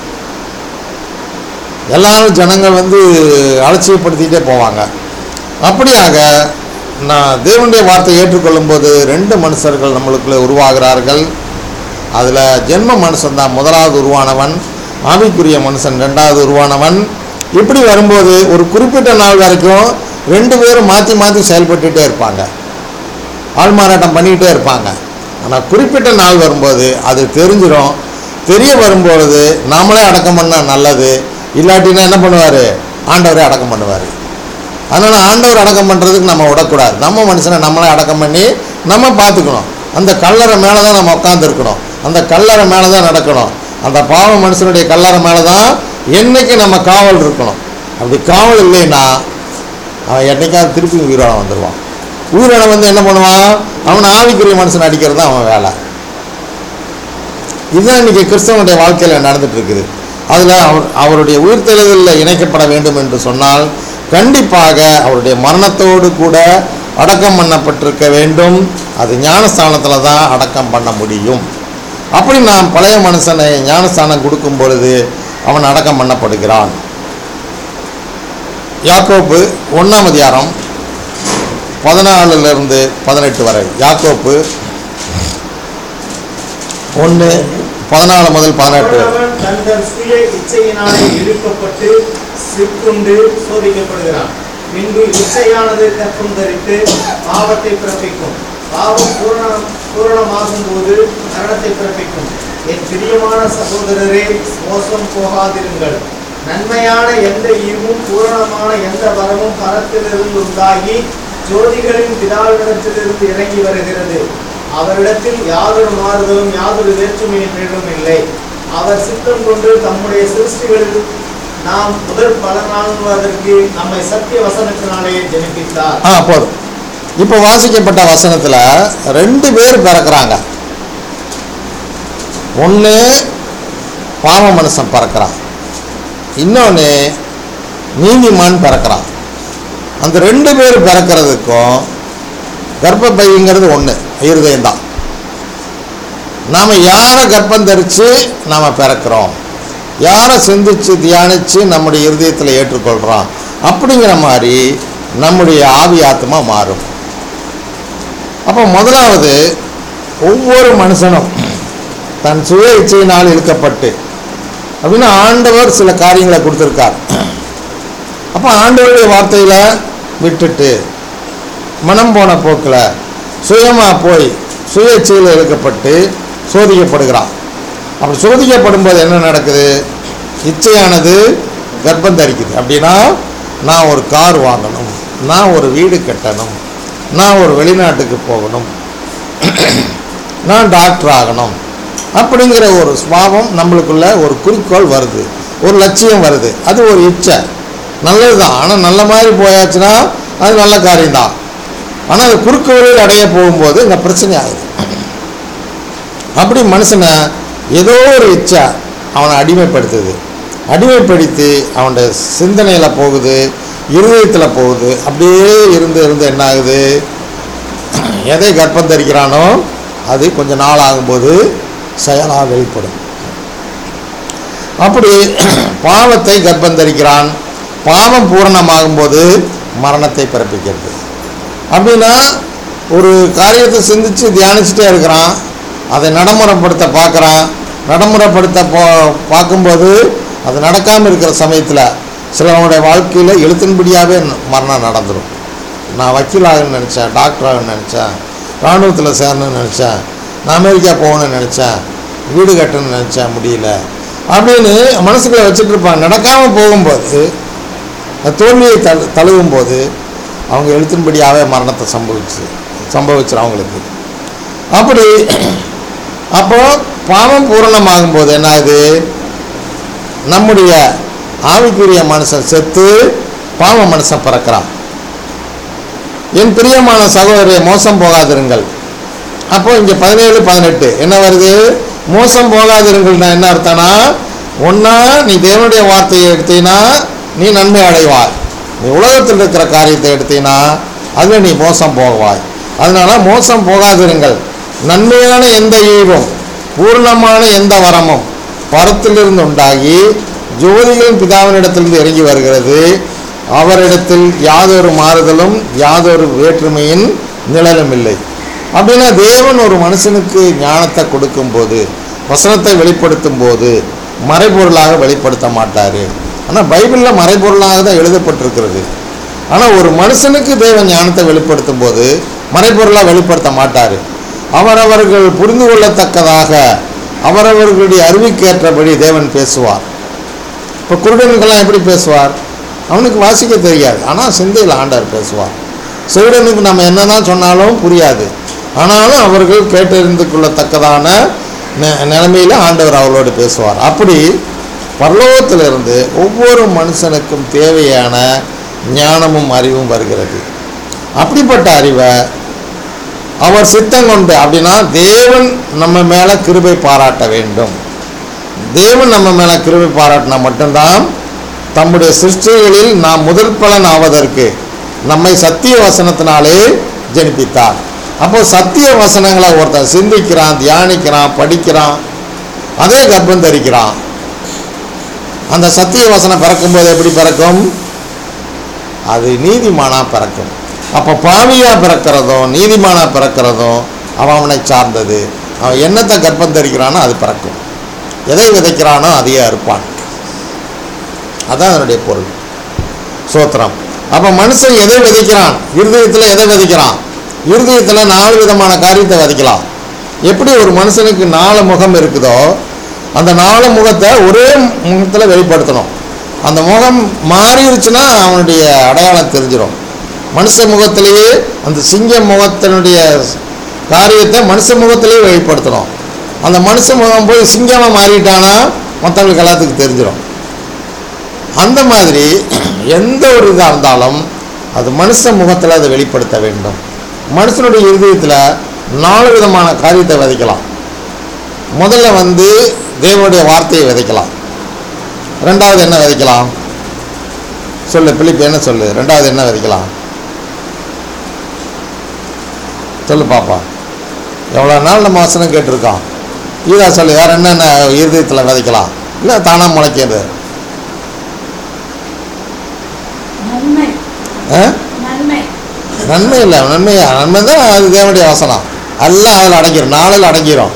எல்லாரும் ஜனங்கள் வந்து அலட்சியப்படுத்திக்கிட்டே போவாங்க அப்படியாக நான் தேவனுடைய வார்த்தையை ஏற்றுக்கொள்ளும்போது ரெண்டு மனுஷர்கள் நம்மளுக்குள்ளே உருவாகிறார்கள் அதில் ஜென்ம மனுஷன் தான் முதலாவது உருவானவன் ஆவிக்குரிய மனுஷன் ரெண்டாவது உருவானவன் இப்படி வரும்போது ஒரு குறிப்பிட்ட நாள் வரைக்கும் ரெண்டு பேரும் மாற்றி மாற்றி செயல்பட்டுகிட்டே இருப்பாங்க ஆள்மாறாட்டம் பண்ணிக்கிட்டே இருப்பாங்க ஆனால் குறிப்பிட்ட நாள் வரும்போது அது தெரிஞ்சிடும் தெரிய வரும்பொழுது நாமளே அடக்கம் பண்ணால் நல்லது இல்லாட்டினா என்ன பண்ணுவார் ஆண்டவரே அடக்கம் பண்ணுவார் அதனால் ஆண்டவர் அடக்கம் பண்ணுறதுக்கு நம்ம விடக்கூடாது நம்ம மனுஷனை நம்மளே அடக்கம் பண்ணி நம்ம பார்த்துக்கணும் அந்த கல்லறை மேலே தான் நம்ம உட்காந்துருக்கணும் அந்த கல்லறை மேலே தான் நடக்கணும் அந்த பாவ மனுஷனுடைய கல்லறை மேலே தான் என்னைக்கு நம்ம காவல் இருக்கணும் அப்படி காவல் இல்லைன்னா அவன் என்னைக்காவது திருப்பி உயிரோட வந்துடுவான் உயிரோட வந்து என்ன பண்ணுவான் அவன் ஆவிக்குரிய மனுஷன் அடிக்கிறது தான் அவன் வேலை இதுதான் இன்னைக்கு கிறிஸ்தவனுடைய வாழ்க்கையில் நடந்துட்டு இருக்குது அதில் அவர் அவருடைய உயிர்த்தெழுதலில் இணைக்கப்பட வேண்டும் என்று சொன்னால் கண்டிப்பாக அவருடைய மரணத்தோடு கூட அடக்கம் பண்ணப்பட்டிருக்க வேண்டும் அது ஞானஸ்தானத்தில் தான் அடக்கம் பண்ண முடியும் அப்படி நாம் பழைய மனுஷனை ஞானஸ்தானம் கொடுக்கும் பொழுது அவன் அடக்கம் பண்ணப்படுகிறான் யாக்கோப்பு ஒன்றாம் அதிகாரம் பதினாலிருந்து பதினெட்டு வரை யாக்கோப்பு ஒன்று பதினாலு முதல் பதினெட்டு அவனவன் தன் தன் சுய இச்சையினாலே இழுக்கப்பட்டு சிக்குண்டு சோதிக்கப்படுகிறான் பின்பு இச்சையானது கற்பம் தரித்து பாவத்தை பிறப்பிக்கும் பாவம் பூரணம் பூரணமாகும் போது மரணத்தை பிறப்பிக்கும் என் பிரியமான சகோதரரே மோசம் போகாதிருங்கள் நன்மையான எந்த ஈவும் பூரணமான எந்த வரமும் பரத்திலிருந்து உண்டாகி ஜோதிகளின் பிதாவிடத்திலிருந்து இறங்கி வருகிறது அவரிடத்தில் யாதொரு மாறுதலும் யாதொரு வேற்றுமையும் இல்லை அவர் சித்தம் கொண்டு தம்முடைய சிருஷ்டிகளில் நாம் முதல் பலனாகுவதற்கு நம்மை சத்திய வசனத்தினாலே ஜெனிப்பித்தார் ஆ போதும் இப்போ வாசிக்கப்பட்ட வசனத்தில் ரெண்டு பேர் பிறக்கிறாங்க ஒன்று பாவ மனுஷன் பிறக்கிறான் இன்னொன்று நீதிமான் பிறக்கிறான் அந்த ரெண்டு பேர் பிறக்கிறதுக்கும் கர்ப்பப்பைங்கிறது ஒன்று இருதயம்தான் நாம் யாரை கர்ப்பம் தரித்து நாம் பிறக்கிறோம் யாரை சிந்திச்சு தியானித்து நம்முடைய இருதயத்தில் ஏற்றுக்கொள்கிறோம் அப்படிங்கிற மாதிரி நம்முடைய ஆவி ஆத்மா மாறும் அப்போ முதலாவது ஒவ்வொரு மனுஷனும் தன் சுய இச்சையினால் இழுக்கப்பட்டு அப்படின்னு ஆண்டவர் சில காரியங்களை கொடுத்துருக்கார் அப்போ ஆண்டவருடைய வார்த்தையில் விட்டுட்டு மனம் போன போக்கில் சுயமாக போய் சுய இச்சையில் இழுக்கப்பட்டு சோதிக்கப்படுகிறான் அப்படி சோதிக்கப்படும் போது என்ன நடக்குது இச்சையானது கர்ப்பம் தரிக்குது அப்படின்னா நான் ஒரு கார் வாங்கணும் நான் ஒரு வீடு கட்டணும் நான் ஒரு வெளிநாட்டுக்கு போகணும் நான் டாக்டர் ஆகணும் அப்படிங்கிற ஒரு சுபாவம் நம்மளுக்குள்ள ஒரு குறிக்கோள் வருது ஒரு லட்சியம் வருது அது ஒரு இச்சை நல்லது தான் ஆனால் நல்ல மாதிரி போயாச்சுன்னா அது நல்ல காரியம்தான் ஆனால் அது குறுக்கு வழியில் அடைய போகும்போது இந்த பிரச்சனை ஆகுது அப்படி மனுஷனை ஏதோ ஒரு இச்சை அவனை அடிமைப்படுத்துது அடிமைப்படுத்தி அவனுடைய சிந்தனையில் போகுது இருதயத்தில் போகுது அப்படியே இருந்து இருந்து என்ன ஆகுது எதை கர்ப்பம் தரிக்கிறானோ அது கொஞ்ச நாள் ஆகும்போது செயலாக வெளிப்படும் அப்படி பாவத்தை கர்ப்பம் தரிக்கிறான் பாவம் பூரணமாகும்போது மரணத்தை பிறப்பிக்கிறது அப்படின்னா ஒரு காரியத்தை சிந்திச்சு தியானிச்சுட்டே இருக்கிறான் அதை நடைமுறைப்படுத்த பார்க்குறான் நடைமுறைப்படுத்த போ பார்க்கும்போது அது நடக்காமல் இருக்கிற சமயத்தில் சிலவனுடைய வாழ்க்கையில் எழுத்தின்படியாகவே மரணம் நடந்துடும் நான் வக்கீலாகணும்னு நினச்சேன் டாக்டர் ஆகணும்னு நினச்சேன் இராணுவத்தில் சேரணும்னு நினச்சேன் நான் அமெரிக்கா போகணும்னு நினச்சேன் வீடு கட்டணும்னு நினச்சேன் முடியல அப்படின்னு மனசுக்குள்ளே வச்சுட்டு இருப்பாங்க நடக்காமல் போகும்போது அந்த தோல்வியை தழு தழுவும் போது அவங்க எழுத்தின்படியாகவே மரணத்தை சம்பவிச்சு சம்பவிச்சிடும் அவங்களுக்கு அப்படி அப்போ பாவம் பூரணமாகும் போது என்ன ஆகுது நம்முடைய ஆவிக்குரிய மனுஷன் செத்து பாவ மனுஷன் பிறக்கிறான் என் பிரியமான சகோதரரை மோசம் போகாதிருங்கள் அப்போ இங்கே பதினேழு பதினெட்டு என்ன வருது மோசம் போகாதிருங்கள்னா என்ன அர்த்தம்னா ஒன்றா நீ தேவனுடைய வார்த்தையை எடுத்தீங்கன்னா நீ நன்மை அடைவாய் நீ உலகத்தில் இருக்கிற காரியத்தை எடுத்தீங்கன்னா அதில் நீ மோசம் போவாய் அதனால மோசம் போகாதிருங்கள் நன்மையான எந்த ஈவும் பூர்ணமான எந்த வரமும் பரத்திலிருந்து உண்டாகி ஜோதிகளின் பிதாவினிடத்திலிருந்து இறங்கி வருகிறது அவரிடத்தில் யாதொரு மாறுதலும் யாதொரு வேற்றுமையின் நிழலும் இல்லை அப்படின்னா தேவன் ஒரு மனுஷனுக்கு ஞானத்தை கொடுக்கும்போது வசனத்தை வெளிப்படுத்தும் போது மறைபொருளாக வெளிப்படுத்த மாட்டார் ஆனால் பைபிளில் மறைபொருளாக தான் எழுதப்பட்டிருக்கிறது ஆனால் ஒரு மனுஷனுக்கு தேவன் ஞானத்தை வெளிப்படுத்தும் போது மறைபொருளாக வெளிப்படுத்த மாட்டார் அவரவர்கள் புரிந்து கொள்ளத்தக்கதாக அவரவர்களுடைய அறிவுக்கேற்றபடி தேவன் பேசுவார் இப்போ குருடனுக்கெல்லாம் எப்படி பேசுவார் அவனுக்கு வாசிக்க தெரியாது ஆனால் சிந்தையில் ஆண்டவர் பேசுவார் செவிடனுக்கு நம்ம என்னதான் சொன்னாலும் புரியாது ஆனாலும் அவர்கள் கேட்டறிந்து கொள்ளத்தக்கதான நி- நிலைமையில ஆண்டவர் அவர்களோடு பேசுவார் அப்படி பரலோகத்திலிருந்து ஒவ்வொரு மனுஷனுக்கும் தேவையான ஞானமும் அறிவும் வருகிறது அப்படிப்பட்ட அறிவை அவர் சித்தம் கொண்டு அப்படின்னா தேவன் நம்ம மேலே கிருபை பாராட்ட வேண்டும் தேவன் நம்ம மேலே கிருபை பாராட்டினா மட்டும்தான் தம்முடைய சிருஷ்டிகளில் நாம் முதல் பலன் ஆவதற்கு நம்மை சத்திய வசனத்தினாலே ஜெனிப்பித்தார் அப்போ சத்திய வசனங்களை ஒருத்தன் சிந்திக்கிறான் தியானிக்கிறான் படிக்கிறான் அதே கர்ப்பம் தரிக்கிறான் அந்த சத்திய வசனம் பிறக்கும்போது எப்படி பிறக்கும் அது நீதிமானா பிறக்கும் அப்போ பாவியா பிறக்கிறதும் நீதிமானா பிறக்கிறதும் அவன் அவனை சார்ந்தது அவன் என்னத்தை கர்ப்பம் தரிக்கிறானோ அது பிறக்கும் எதை விதைக்கிறானோ அதையே அறுப்பான் அதான் அதனுடைய பொருள் சோத்திரம் அப்போ மனுஷன் எதை விதைக்கிறான் இருதயத்தில் எதை விதைக்கிறான் இருதயத்தில் நாலு விதமான காரியத்தை விதைக்கலாம் எப்படி ஒரு மனுஷனுக்கு நாலு முகம் இருக்குதோ அந்த நாலு முகத்தை ஒரே முகத்தில் வெளிப்படுத்தணும் அந்த முகம் மாறிடுச்சுன்னா அவனுடைய அடையாளம் தெரிஞ்சிடும் மனுஷ முகத்திலேயே அந்த சிங்க முகத்தினுடைய காரியத்தை மனுஷ முகத்திலேயே வெளிப்படுத்தணும் அந்த மனுஷ முகம் போய் சிங்கமாக மாறிட்டானா மற்றவங்களுக்கு எல்லாத்துக்கும் தெரிஞ்சிடும் அந்த மாதிரி எந்த ஒரு இதாக இருந்தாலும் அது மனுஷ முகத்தில் அதை வெளிப்படுத்த வேண்டும் மனுஷனுடைய இருதயத்தில் நாலு விதமான காரியத்தை விதைக்கலாம் முதல்ல வந்து தேவனுடைய வார்த்தையை விதைக்கலாம் ரெண்டாவது என்ன விதைக்கலாம் சொல்லு பிலிப்பு என்ன சொல்லு ரெண்டாவது என்ன விதைக்கலாம் சொல்லு பாப்பா எவ்வளோ நாள் நம்ம வசனம் கேட்டிருக்கோம் ஈரா சொல்லு வேற என்னென்ன இருதயத்தில் விதைக்கலாம் இல்லை தானாக முளைக்கிறது நன்மை ஆ நன்மை நன்மை இல்லை நன்மையா நன்மை தான் அது தேவனுடைய வசனம் எல்லாம் அதில் அடங்கிடும் நாளில் அடங்கிடும்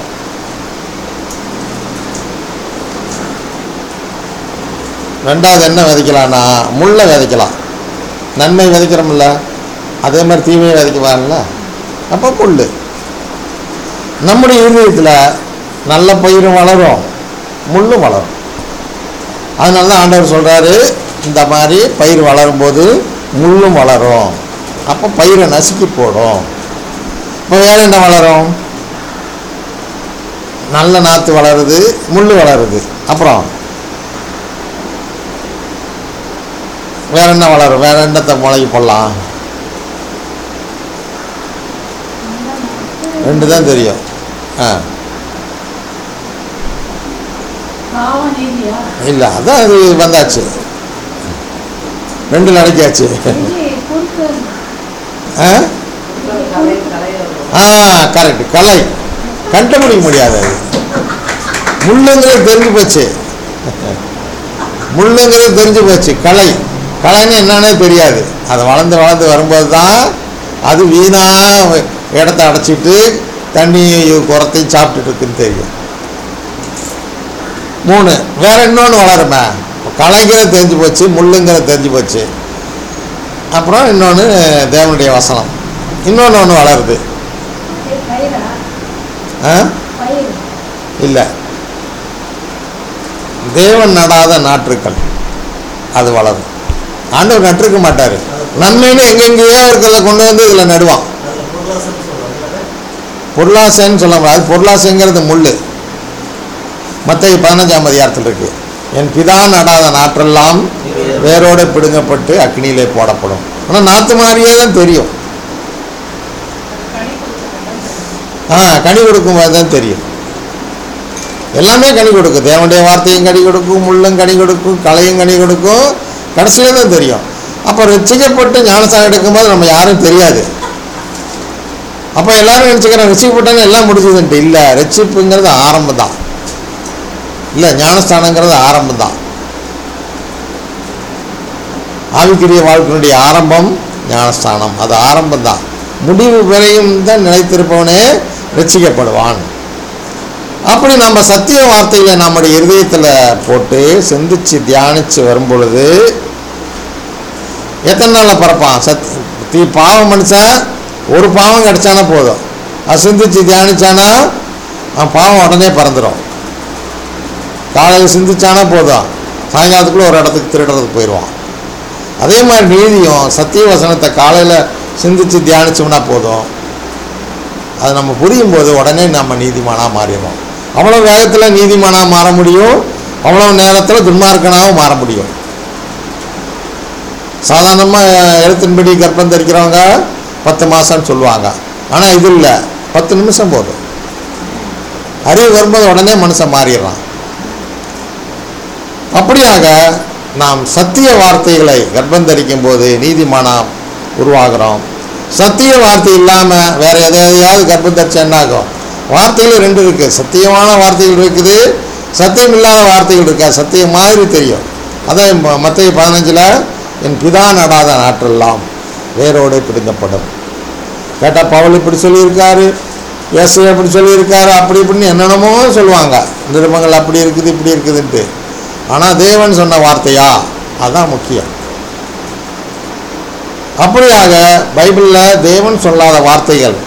ரெண்டாவது என்ன விதைக்கலாம்னா முள்ளை விதைக்கலாம் நன்மை விதைக்கிறோம்ல அதே மாதிரி தீமையை விதைக்கலாம்ல அப்போ முள் நம்முடைய இருதயத்தில் நல்ல பயிரும் வளரும் முள்ளும் வளரும் அதனால தான் ஆண்டவர் சொல்கிறாரு இந்த மாதிரி பயிர் வளரும்போது முள்ளும் வளரும் அப்போ பயிரை நசுக்கி போடும் இப்போ வேற என்ன வளரும் நல்ல நாற்று வளருது முள் வளருது அப்புறம் வேற என்ன வளரும் வேற என்னத்தை முளைக்கு போடலாம் ரெண்டு தான் தெரியும் ஆ பாவ நீதியா இல்லை அதான் அது வந்தாச்சு ரெண்டு நடக்கியாச்சு இது குறுக்கு ஆ கலை கலையில ஆ கரெக்ட் கலை கண்டுபிடிக்க முடியாது அது முள்ளுங்கிறது தெரிஞ்சு போச்சு முள்ளுங்கிறது தெரிஞ்சு போச்சு கலை கலைன்னு என்னன்னே தெரியாது அது வளர்ந்து வளர்ந்து வரும்போது தான் அது வீணாக இடத்த அடைச்சிட்டு தண்ணி குரத்தையும் சாப்பிட்டுட்டு இருக்குன்னு தெரியும் மூணு வேற இன்னொன்று வளருமே கலைங்கிறது தெரிஞ்சு போச்சு முள்ளுங்கிறது தெரிஞ்சு போச்சு அப்புறம் இன்னொன்று தேவனுடைய வசனம் இன்னொன்று ஒன்று வளருது இது பயிரா ஆ பயிர் இல்லை தேவன் நடாத நாற்றுக்கள் அது வளரும் ஆண்டவர் நட்டிருக்க மாட்டார் நன்மைன்னு எங்கெங்கேயோ இருக்கிறத கொண்டு வந்து இதில் நடுவான் அதில் பொருளாசன்னு சொல்லுவாங்க பொருளாசைன்னு சொல்ல முடியாது பொருளாசைங்கிறது முள் மத்திய பதினஞ்சாம் அதிகாரத்தில் இருக்கு என் பிதா நடாத நாற்றெல்லாம் வேரோடு பிடுங்கப்பட்டு அக்னியிலே போடப்படும் ஆனால் நாற்று மாதிரியே தான் தெரியும் ஆ கனி கொடுக்கும் போது தான் தெரியும் எல்லாமே கனி கொடுக்கும் தேவனுடைய வார்த்தையும் கனி கொடுக்கும் முள்ளும் கனி கொடுக்கும் களையும் கனி கொடுக்கும் கடைசியில தான் தெரியும் அப்போ ரசிக்கப்பட்டு ஞானசாகம் எடுக்கும்போது நம்ம யாரும் தெரியாது அப்போ எல்லாரும் நினச்சிக்கிறோம் ரசிக்கப்பட்டாலும் எல்லாம் முடிஞ்சதுன்ட்டு இல்லை ரட்சிப்புங்கிறது ஆரம்பம் தான் இல்லை ஞானஸ்தானங்கிறது ஆரம்பம் தான் ஆவிக்குரிய வாழ்க்கையினுடைய ஆரம்பம் ஞானஸ்தானம் அது ஆரம்பம் தான் முடிவு வரையும் தான் நிலைத்திருப்பவனே ரட்சிக்கப்படுவான் அப்படி நம்ம சத்திய வார்த்தைகளை நம்முடைய இருதயத்தில் போட்டு சிந்திச்சு தியானித்து வரும் பொழுது எத்தனை நாளில் பிறப்பான் சத் தீ பாவம் மனுஷன் ஒரு பாவம் கிடைச்சானா போதும் அது சிந்திச்சு தியானிச்சானா அவன் பாவம் உடனே பறந்துடும் காலையில் சிந்திச்சானா போதும் சாயங்காலத்துக்குள்ள ஒரு இடத்துக்கு திருடுறதுக்கு போயிடுவான் அதே மாதிரி நீதியும் சத்திய வசனத்தை காலையில் சிந்திச்சு தியானிச்சோம்னா போதும் அது நம்ம புரியும் போது உடனே நம்ம நீதிமானாக மாறிடுறோம் அவ்வளோ வேகத்தில் நீதிமானாக மாற முடியும் அவ்வளோ நேரத்தில் துன்மார்க்கனாகவும் மாற முடியும் சாதாரணமாக எழுத்தின்படி கர்ப்பம் தரிக்கிறவங்க பத்து மாதம்னு சொல்லுவாங்க ஆனால் இது இல்லை பத்து நிமிஷம் போதும் அறிவு வரும்போது உடனே மனுஷன் மாறிடுறான் அப்படியாக நாம் சத்திய வார்த்தைகளை கர்ப்பம் தரிக்கும் போது நீதிமானம் உருவாகிறோம் சத்திய வார்த்தை இல்லாமல் வேற எதையாவது கர்ப்பம் தரிச்சா என்ன ஆகும் வார்த்தைகள் ரெண்டு இருக்குது சத்தியமான வார்த்தைகள் இருக்குது சத்தியம் இல்லாத வார்த்தைகள் இருக்கா சத்தியம் மாதிரி தெரியும் அதான் மத்திய பதினஞ்சில் என் பிதா நடாத நாற்றெல்லாம் வேரோடு பிடுங்கப்படும் கேட்டால் பவுல் இப்படி சொல்லியிருக்காரு இயேசு இப்படி சொல்லியிருக்காரு அப்படி இப்படின்னு என்னென்னமோ சொல்லுவாங்க நிருபங்கள் அப்படி இருக்குது இப்படி இருக்குதுன்ட்டு ஆனால் தேவன் சொன்ன வார்த்தையா அதான் முக்கியம் அப்படியாக பைபிளில் தேவன் சொல்லாத வார்த்தைகள்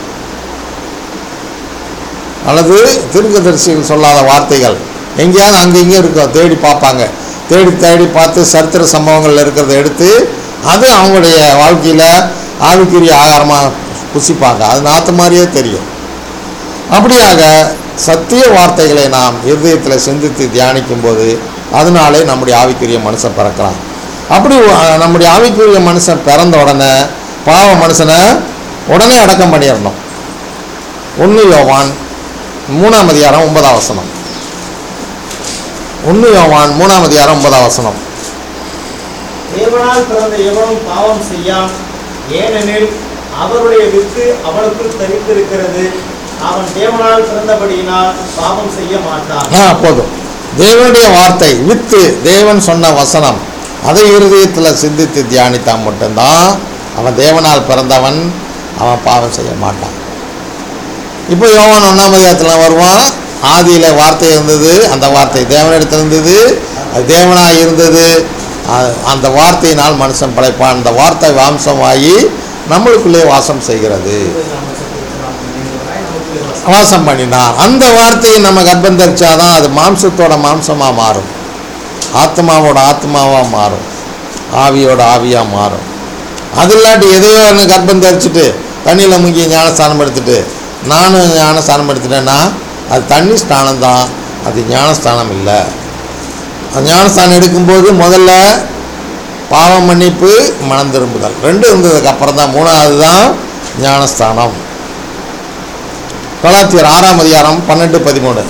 அல்லது தீர்க்கதரிசிகள் சொல்லாத வார்த்தைகள் எங்கேயாவது அங்கே இங்கே இருக்கும் தேடி பார்ப்பாங்க தேடி தேடி பார்த்து சரித்திர சம்பவங்கள் இருக்கிறத எடுத்து அது அவங்களுடைய வாழ்க்கையில் ஆவிக்குரிய ஆகாரமாக புசிப்பாங்க அது நாற்று மாதிரியே தெரியும் அப்படியாக சத்திய வார்த்தைகளை நாம் இருதயத்தில் சிந்தித்து தியானிக்கும் போது அதனாலே நம்முடைய ஆவிக்குரிய மனுஷன் பிறக்கிறான் அப்படி அஹ், நம்முடைய ஆவிக்குரிய மனுஷன் பிறந்த உடனே பாவ மனுஷனை உடனே அடக்கம் பண்ணிடணும் ஒன்று யோவான் மூணாம் அதிகாரம் ஒன்பதாம் வசனம் ஒன்று யோவான் மூணாம் அதிகாரம் ஒன்பதாம் வசனம் தேவனால் பிறந்த எவனும் பாவம் செய்யான் ஏனெனில் அவருடைய வித்து அவனுக்குள் தரித்திருக்கிறது அவன் தேவனால் பிறந்தபடியினால் பாவம் செய்ய மாட்டான் ஆ போதும் தேவனுடைய வார்த்தை வித்து தேவன் சொன்ன வசனம் அதை இருதயத்தில் சிந்தித்து தியானித்தான் மட்டும்தான் அவன் தேவனால் பிறந்தவன் அவன் பாவம் செய்ய மாட்டான் இப்போ யோவான் ஒன்றாம் அதிகாரத்தில் வருவான் ஆதியில் வார்த்தை இருந்தது அந்த வார்த்தை தேவனிடத்தில் இருந்தது அது தேவனாக இருந்தது அ- அந்த வார்த்தையினால் மனுஷன் படைப்பான் அந்த வார்த்தை வாம்சமாகி நம்மளுக்குள்ளே வாசம் செய்கிறது வாசம் பண்ணினார் அந்த வார்த்தையை நம்ம கர்ப்பம் தரிச்சாதான் அது மாம்சத்தோட மாம்சமாக மாறும் ஆத்மாவோட ஆத்மாவாக மாறும் ஆவியோட ஆவியாக மாறும் அது இல்லாட்டி எதையோ ஒன்று கர்ப்பம் தரிச்சிட்டு தண்ணியில் முங்கி ஞானஸ்தானம் எடுத்துட்டு நானும் ஞானஸ்தானம் எடுத்துட்டேன்னா அது தண்ணி ஸ்தானம் தான் அது ஞானஸ்தானம் இல்லை அது ஞானஸ்தானம் எடுக்கும்போது முதல்ல பாவ மன்னிப்பு மனம் திரும்புதல் ரெண்டு இருந்ததுக்கு அப்புறம் தான் மூணாவது தான் ஞானஸ்தானம் கலாத்தியர் ஆறாம் அதிகாரம் பன்னெண்டு பதிமூணு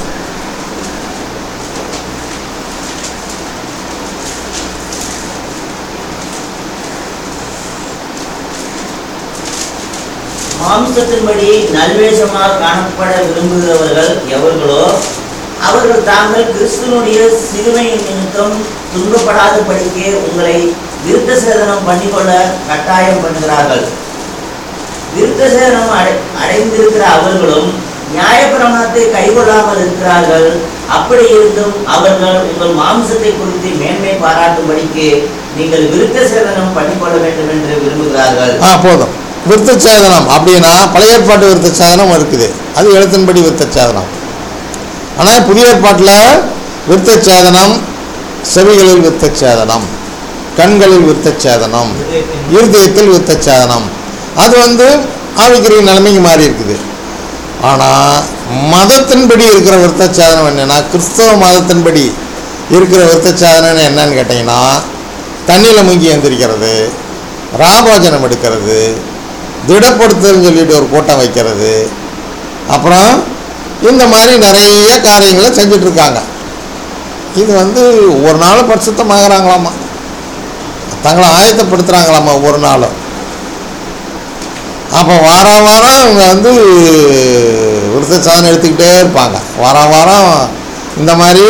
மாம்சத்தின்படி நல்வேஷமாக காணப்பட விரும்புகிறவர்கள் எவர்களோ அவர்கள் தாங்கள் கிறிஸ்துவனுடைய சிலுவையின் நிமித்தம் துன்பப்படாதபடிக்கு உங்களை விருத்த சேதனம் பண்ணிக்கொள்ள கட்டாயம் பண்ணுகிறார்கள் விருத்த சேதனம் அடை அடைந்திருக்கிற அவர்களும் நியாயப்பிரமாணத்தை கைகொள்ளாமல் இருக்கிறார்கள் அப்படி இருந்தும் அவர்கள் உங்கள் மாம்சத்தை குறித்து மேன்மை பாராட்டும்படிக்கு நீங்கள் விருத்த சேதனம் பண்ணிக்கொள்ள வேண்டும் என்று விரும்புகிறார்கள் ஆ போதும் விருத்த சேதனம் அப்படின்னா பழைய ஏற்பாட்டு விருத்த சேதனம் இருக்குது அது எழுத்தின்படி விருத்த சேதனம் ஆனால் புதிய ஏற்பாட்டில் விருத்த சேதனம் செவிகளில் விருத்த சேதனம் கண்களில் விருத்த சேதனம் இருதயத்தில் விருத்த சேதனம் அது வந்து ஆவிக்குரிய நிலைமைக்கு மாறி இருக்குது ஆனால் மதத்தின்படி இருக்கிற விருத்த சேதனம் என்னன்னா கிறிஸ்தவ மதத்தின்படி இருக்கிற விருத்த சேதனம் என்னன்னு கேட்டிங்கன்னா தண்ணியில் முங்கி எந்திரிக்கிறது ராபோஜனம் எடுக்கிறது திடப்படுத்துதல்னு சொல்லிட்டு ஒரு கூட்டம் வைக்கிறது அப்புறம் இந்த மாதிரி நிறைய காரியங்களை செஞ்சுட்டு இருக்காங்க இது வந்து ஒவ்வொரு நாளும் பரிசுத்தமாகறாங்களாமா தங்களை ஆயத்தப்படுத்துகிறாங்களாமா ஒவ்வொரு நாளும் அப்போ வாரம் வாரம் இவங்க வந்து விருத்த சாதனை எடுத்துக்கிட்டே இருப்பாங்க வாரம் வாரம் இந்த மாதிரி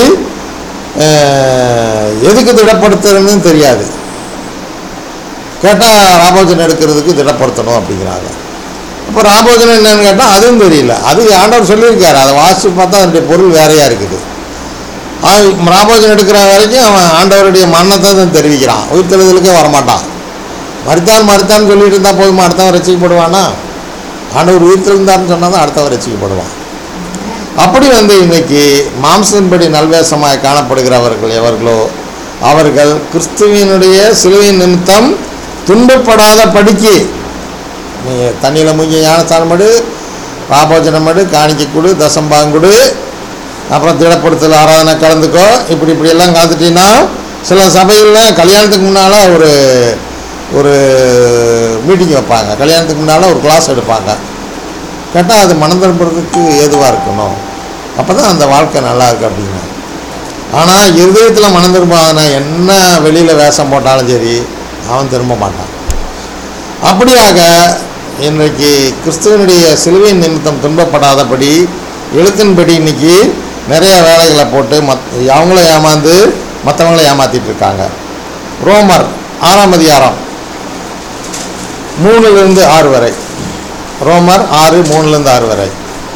அஹ், எதுக்கு திடப்படுத்துறதுன்னு தெரியாது கேட்டால் ராபோஜனம் எடுக்கிறதுக்கு திடப்படுத்தணும் அப்படிங்கிறாங்க இப்போ ராபோஜனம் என்னன்னு கேட்டால் அதுவும் தெரியல அது ஆண்டவர் சொல்லியிருக்காரு அதை வாசித்து பார்த்தா அதனுடைய பொருள் வேறையாக இருக்குது அவன் ராபோஜனம் எடுக்கிற வரைக்கும் அவன் ஆண்டவருடைய மரணத்தை தான் தெரிவிக்கிறான் உயிர்த்தெழுதலுக்கே வரமாட்டான் மறுத்தான் மறுத்தான்னு சொல்லிட்டு இருந்தால் போதுமா அடுத்தவன் ரசிக்கப்படுவானா ஆண்டவர் உயிர்த்தெழுந்தார்னு சொன்னால் தான் அடுத்தவன் ரசிக்கப்படுவான் அப்படி வந்து இன்னைக்கு மாம்சத்தின்படி நல்வேஷமாய் காணப்படுகிறவர்கள் எவர்களோ அவர்கள் கிறிஸ்துவினுடைய சிலுவையின் நிமித்தம் துன்பப்படாத படிக்கு நீ தண்ணியில் மூங்கி ஞானஸ்தானம் படு ராபோஜனம் படு காணிக்கை கொடு தசம்பாகம் கொடு அப்புறம் திடப்படுத்தல் ஆராதனை கலந்துக்கோ இப்படி இப்படி எல்லாம் கலந்துட்டீங்கன்னா சில சபைகளில் கல்யாணத்துக்கு முன்னால் ஒரு ஒரு மீட்டிங் வைப்பாங்க கல்யாணத்துக்கு முன்னால் ஒரு கிளாஸ் எடுப்பாங்க கேட்டால் அது மனம் திரும்புறதுக்கு ஏதுவாக இருக்கணும் அப்போ தான் அந்த வாழ்க்கை நல்லா இருக்கு அப்படிங்க ஆனால் இருதயத்தில் மனம் திரும்பாதனா என்ன வெளியில் வேஷம் போட்டாலும் சரி அவன் திரும்ப மாட்டான் அப்படியாக இன்றைக்கு கிறிஸ்துவனுடைய சிலுவையின் நிமித்தம் துன்பப்படாதபடி எழுத்தின்படி இன்னைக்கு நிறைய வேலைகளை போட்டு மத் அவங்களும் ஏமாந்து மற்றவங்கள ஏமாத்திட்டு இருக்காங்க ரோமர் ஆறாம் அதிகாரம் மூணுலேருந்து ஆறு வரை ரோமர் ஆறு மூணுலேருந்து ஆறு வரை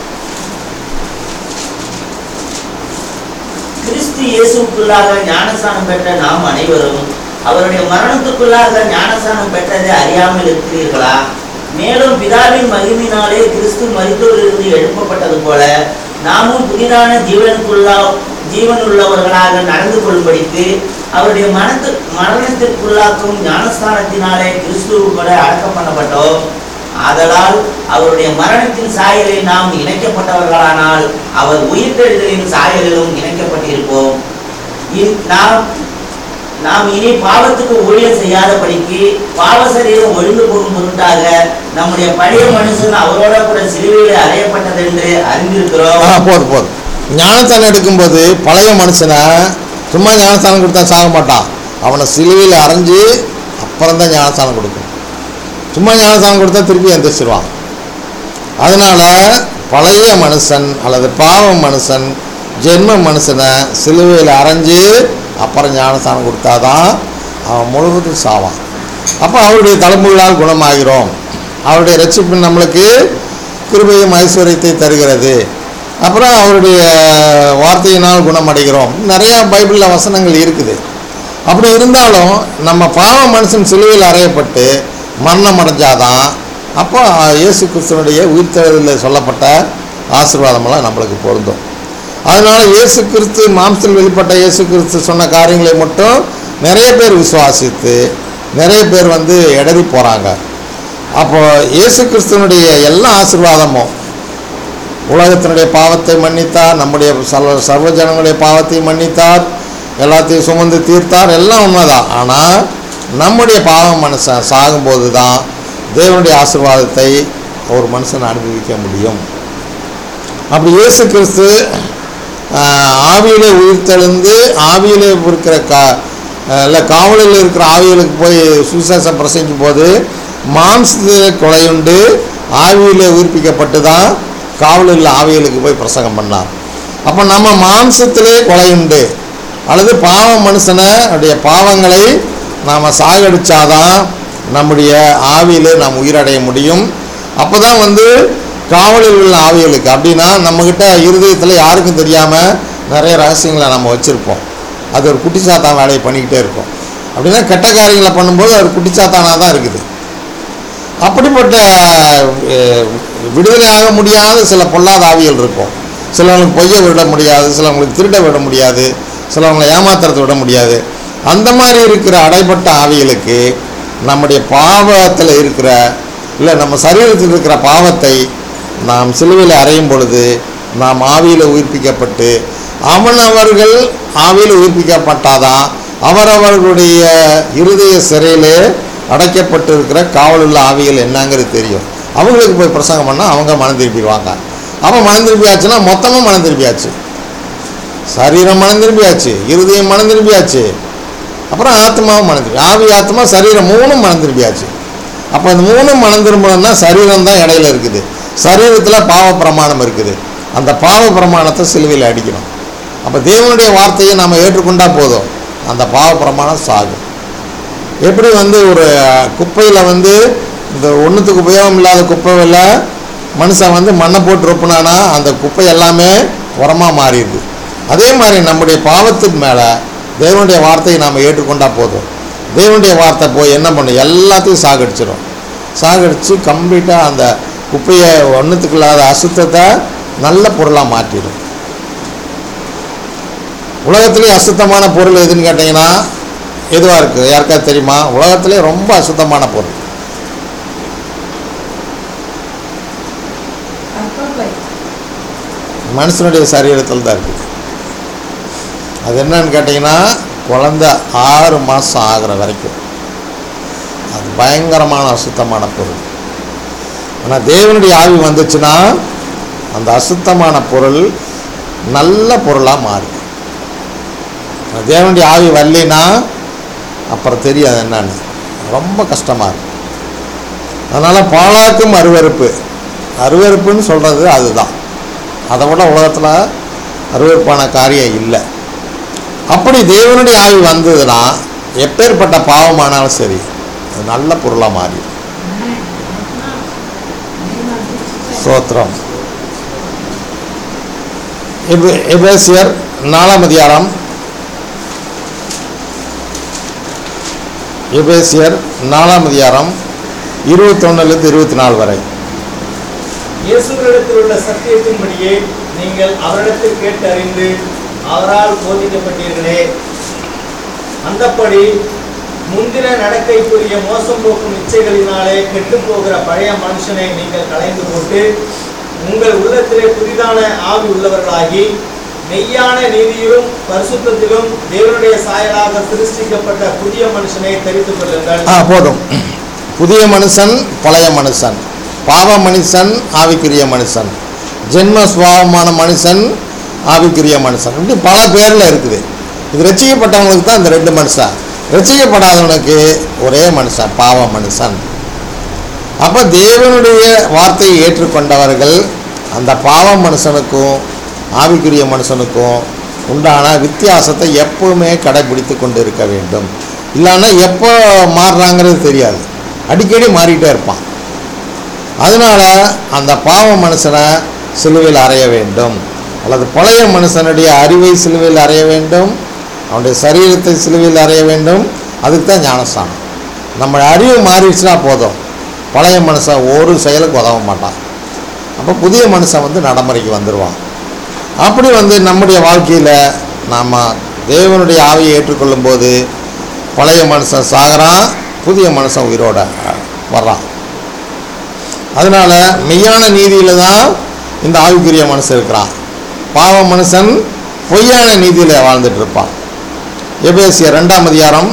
கிறிஸ்து இயேசுக்குள்ளாக ஞானஸ்நானம் பெற்ற நாம் அனைவரும் அவருடைய மரணத்துக்குள்ளாக ஞானஸ்நானம் பெற்றதை அறியாமல் இருக்கிறீர்களா மேலும் பிதாவின் மகிமையினாலே கிறிஸ்து மரித்தோரிலிருந்து எழுப்பப்பட்டது போல நாமும் புதிதான ஜீவனுக்குள்ளா ஜீவனுள்ளவர்களாக நடந்து கொள்ளும்படிக்கு அவருடைய மனத்து மரணத்திற்குள்ளாக்கும் ஞானஸ்தானத்தினாலே கிறிஸ்துவு கூட அடக்கம் பண்ணப்பட்டோம் ஆதலால் அவருடைய மரணத்தின் சாயலில் நாம் இணைக்கப்பட்டவர்களானால் அவர் உயிர்த்தெழுதலின் சாயலிலும் இணைக்கப்பட்டிருப்போம் இ- நாம் நாம் இனி பாவத்துக்கு ஊழியம் செய்யாதபடிக்கு பாவ சரீரம் ஒழிந்து போகும் பொருட்டாக நம்முடைய பழைய மனுஷன் அவரோட கூட சிலுவையில் அறையப்பட்டது என்று அறிந்திருக்கிறோம் ஆ போதும் போதும் ஞானஸ்தானம் எடுக்கும்போது பழைய மனுஷனை சும்மா ஞானஸ்தானம் கொடுத்தா சாக மாட்டான் அவனை சிலுவையில் அரைஞ்சு அப்புறம் தான் ஞானஸ்தானம் கொடுக்கும் சும்மா ஞானஸ்தானம் கொடுத்தா திருப்பி எந்திரிச்சிருவான் அதனால் பழைய மனுஷன் அல்லது பாவ மனுஷன் ஜென்ம மனுஷனை சிலுவையில் அரைஞ்சு அப்புறம் ஞானஸ்தானம் கொடுத்தாதான் அவன் முழுவதும் சாவான் அப்போ அவருடைய தலைமுறைகளால் குணமாகிறோம் அவருடைய ரட்சிப்பு நம்மளுக்கு கிருபையும் ஐஸ்வர்யத்தை தருகிறது அப்புறம் அவருடைய வார்த்தையினால் குணமடைகிறோம் நிறையா பைபிளில் வசனங்கள் இருக்குது அப்படி இருந்தாலும் நம்ம பாவ மனுஷன் சிலுவையில் அறையப்பட்டு மரணம் அடைஞ்சாதான் அப்போ இயேசு கிறிஸ்துவனுடைய உயிர்த்தெழுதலில் சொல்லப்பட்ட ஆசீர்வாதமெல்லாம் நம்மளுக்கு பொருந்தும் அதனால் இயேசு கிறிஸ்து மாம்சத்தில் வெளிப்பட்ட இயேசு கிறிஸ்து சொன்ன காரியங்களை மட்டும் நிறைய பேர் விசுவாசித்து நிறைய பேர் வந்து இடறி போகிறாங்க அப்போ இயேசு கிறிஸ்துவனுடைய எல்லா ஆசீர்வாதமும் உலகத்தினுடைய பாவத்தை மன்னித்தார் நம்முடைய சர்வ சர்வ ஜனங்களுடைய பாவத்தை மன்னித்தார் எல்லாத்தையும் சுமந்து தீர்த்தார் எல்லாம் உண்மைதான் ஆனால் நம்முடைய பாவ மனுஷன் சாகும்போது தான் தேவனுடைய ஆசீர்வாதத்தை ஒரு மனுஷன் அனுபவிக்க முடியும் அப்படி இயேசு கிறிஸ்து ஆஹ், ஆவியிலே உயிர்த்தெழுந்து ஆவியிலே இருக்கிற கா இல்லை காவலில் இருக்கிற ஆவிகளுக்கு போய் சுவிசேஷம் பிரசங்கிக்கும் போது மாம்சத்திலே கொலையுண்டு ஆவியிலே உயிர்ப்பிக்கப்பட்டு தான் காவலில் ஆவிகளுக்கு போய் பிரசங்கம் பண்ணார் அப்போ நம்ம மாம்சத்திலே கொலையுண்டு அல்லது பாவ மனுஷனை அவருடைய பாவங்களை நாம் சாகடிச்சாதான் நம்முடைய ஆவியிலே நாம் உயிரடைய முடியும் அப்போ தான் வந்து காவலில் உள்ள ஆவிகளுக்கு அப்படின்னா நம்மக்கிட்ட இருதயத்தில் யாருக்கும் தெரியாமல் நிறைய ரகசியங்களை நம்ம வச்சுருப்போம் அது ஒரு குட்டிச்சாத்தான் வேலையை பண்ணிக்கிட்டே இருக்கும் அப்படின்னா கெட்ட காரியங்களை பண்ணும்போது அது குட்டிச்சாத்தானாக தான் இருக்குது அப்படிப்பட்ட அஹ், விடுதலையாக முடியாத சில பொல்லாத ஆவிகள் இருக்கும் சிலவங்களுக்கு பொய்ய விட முடியாது சிலவங்களுக்கு திருட விட முடியாது சிலவங்களை ஏமாத்துறதை விட முடியாது அந்த மாதிரி இருக்கிற அடைப்பட்ட ஆவிகளுக்கு நம்முடைய பாவத்தில் இருக்கிற இல்லை நம்ம சரீரத்தில் இருக்கிற பாவத்தை நாம் சிலுவையில் அறையும் பொழுது நாம் ஆவியில் உயிர்ப்பிக்கப்பட்டு அவனவர்கள் ஆவியில் உயிர்ப்பிக்கப்பட்டாதான் அவரவர்களுடைய இருதய சிறையிலே அடைக்கப்பட்டிருக்கிற காவலுள்ள ஆவிகள் என்னங்கிறது தெரியும் அவங்களுக்கு போய் பிரசங்கம் பண்ணால் அவங்க மனம் திருப்பிடுவாங்க அவன் மனம் திரும்பியாச்சுன்னா மொத்தமாக மனம் திரும்பியாச்சு சரீரம் மனம் திரும்பியாச்சு இருதயம் மனம் திரும்பியாச்சு அப்புறம் ஆத்மாவும் மனம் திரும்பி ஆவி ஆத்மா சரீரம் மூணும் மனம் திரும்பியாச்சு அப்போ அந்த மூணும் மனம் திரும்பணும்னா சரீரம் தான் இடையில இருக்குது சரீரத்தில் பாவ பிரமாணம் இருக்குது அந்த பாவ பிரமாணத்தை சிலுவையில் அடிக்கணும் அப்போ தேவனுடைய வார்த்தையை நம்ம ஏற்றுக்கொண்டா போதும் அந்த பாவ பிரமாணம் சாகும் எப்படி வந்து ஒரு குப்பையில் வந்து இந்த ஒன்றுத்துக்கு உபயோகம் இல்லாத குப்பையில் மனுஷன் வந்து மண்ணை போட்டு ரொப்புனானா அந்த குப்பை எல்லாமே உரமாக மாறிடுது அதே மாதிரி நம்முடைய பாவத்தின் மேலே தேவனுடைய வார்த்தையை நாம் ஏற்றுக்கொண்டா போதும் தேவனுடைய வார்த்தை போய் என்ன பண்ணும் எல்லாத்தையும் சாகடிச்சிடும் சாகடித்து கம்ப்ளீட்டாக அந்த குப்பையை ஒன்றுத்துக்கு இல்லாத அசுத்தத்தை நல்ல பொருளாக மாற்றிடும் உலகத்திலேயே அசுத்தமான பொருள் எதுன்னு கேட்டிங்கன்னா எதுவாக இருக்குது யாருக்காவது தெரியுமா உலகத்திலே ரொம்ப அசுத்தமான பொருள் கற்பப்பை மனுஷனுடைய சரீரத்தில் தான் இருக்குது அது என்னன்னு கேட்டிங்கன்னா குழந்த ஆறு மாதம் ஆகிற வரைக்கும் அது பயங்கரமான அசுத்தமான பொருள் ஆனால் தேவனுடைய ஆவி வந்துச்சுன்னா அந்த அசுத்தமான பொருள் நல்ல பொருளாக மாறும் ஆனா தேவனுடைய ஆவி வரலினா அப்புறம் தெரியாது என்னன்னு ரொம்ப கஷ்டமாக இருக்கும் அதனால் பாழாக்கும் அருவருப்பு அருவருப்புன்னு சொல்கிறது அதுதான் அதை விட உலகத்தில் அருவருப்பான காரியம் இல்லை அப்படி தேவனுடைய ஆவி வந்ததுன்னா எப்பேற்பட்ட பாவமானாலும் சரி அது நல்ல பொருளாக மாறி சோத்திரம் எபே- எபேசியர் நாலாம் அதிகாரம் எபேசியர் நாலாம் அதிகாரம் இருபத்தொன்னுலேருந்து இருபத்தி நாலு வரை இயேசுவினிடத்தில் உள்ள சத்தியத்தின்படியே நீங்கள் அவரிடத்தில் கேட்டு அறிந்து அவரால் போதிக்கப்பட்டீர்களே அந்தப்படி முந்தின நடக்கைக்குரிய மோசம் போக்கும் இச்சைகளினாலே கெட்டுப் போகிற பழைய மனுஷனை நீங்கள் களைந்து போட்டு உங்கள் உள்ளத்திலே புதிதான ஆவி உள்ளவர்களாகி மெய்யான நீதியிலும் பரிசுத்தத்திலும் தேவனுடைய சாயலாக சிருஷ்டிக்கப்பட்ட புதிய மனுஷனை தெரிந்து கொள்ளுங்கள் ஆ போதும் புதிய மனுஷன் பழைய மனுஷன் பாவ மனுஷன் ஆவிக்குரிய மனுஷன் ஜென்ம சுபாவமான மனுஷன் ஆவிக்குரிய மனுஷன் இப்படி பல பேரில் இருக்குது இது ரசிக்கப்பட்டவங்களுக்கு தான் இந்த ரெண்டு மனுஷன் ரசிக்கப்படாதவனுக்கு ஒரே மனுஷன் பாவ மனுஷன் அப்போ தேவனுடைய வார்த்தையை ஏற்றுக்கொண்டவர்கள் அந்த பாவ மனுஷனுக்கும் ஆவிக்குரிய மனுஷனுக்கும் உண்டான வித்தியாசத்தை எப்பவுமே கடைபிடித்து கொண்டு இருக்க வேண்டும் இல்லைன்னா எப்போ மாறுறாங்கிறது தெரியாது அடிக்கடி மாறிட்டே இருப்பான் அதனால் அந்த பாவ மனுஷனை சிலுவையில் அறைய வேண்டும் அல்லது பழைய மனுஷனுடைய அறிவை சிலுவையில் அறைய வேண்டும் அவனுடைய சரீரத்தை சிலுவையில் அறைய வேண்டும் அதுக்கு தான் ஞானஸ்தானம் நம்ம அறிவு மாறிடுச்சுன்னா போதும் பழைய மனுஷன் ஒரு செயலுக்கு உதவ மாட்டான் அப்போ புதிய மனுஷன் வந்து நடைமுறைக்கு வந்துடுவான் அப்படி வந்து நம்முடைய வாழ்க்கையில் நாம் தேவனுடைய ஆவியை ஏற்றுக்கொள்ளும் போது பழைய மனுஷன் சாகிறான் புதிய மனுஷன் உயிரோட வர்றான் அதனால் மெய்யான நீதியில் தான் இந்த ஆவிக்குரிய மனுஷன் இருக்கிறான் பாவ மனுஷன் பொய்யான நீதியில் வாழ்ந்துட்டு இருப்பான் எபேசிய ரெண்டாம் அதிகாரம்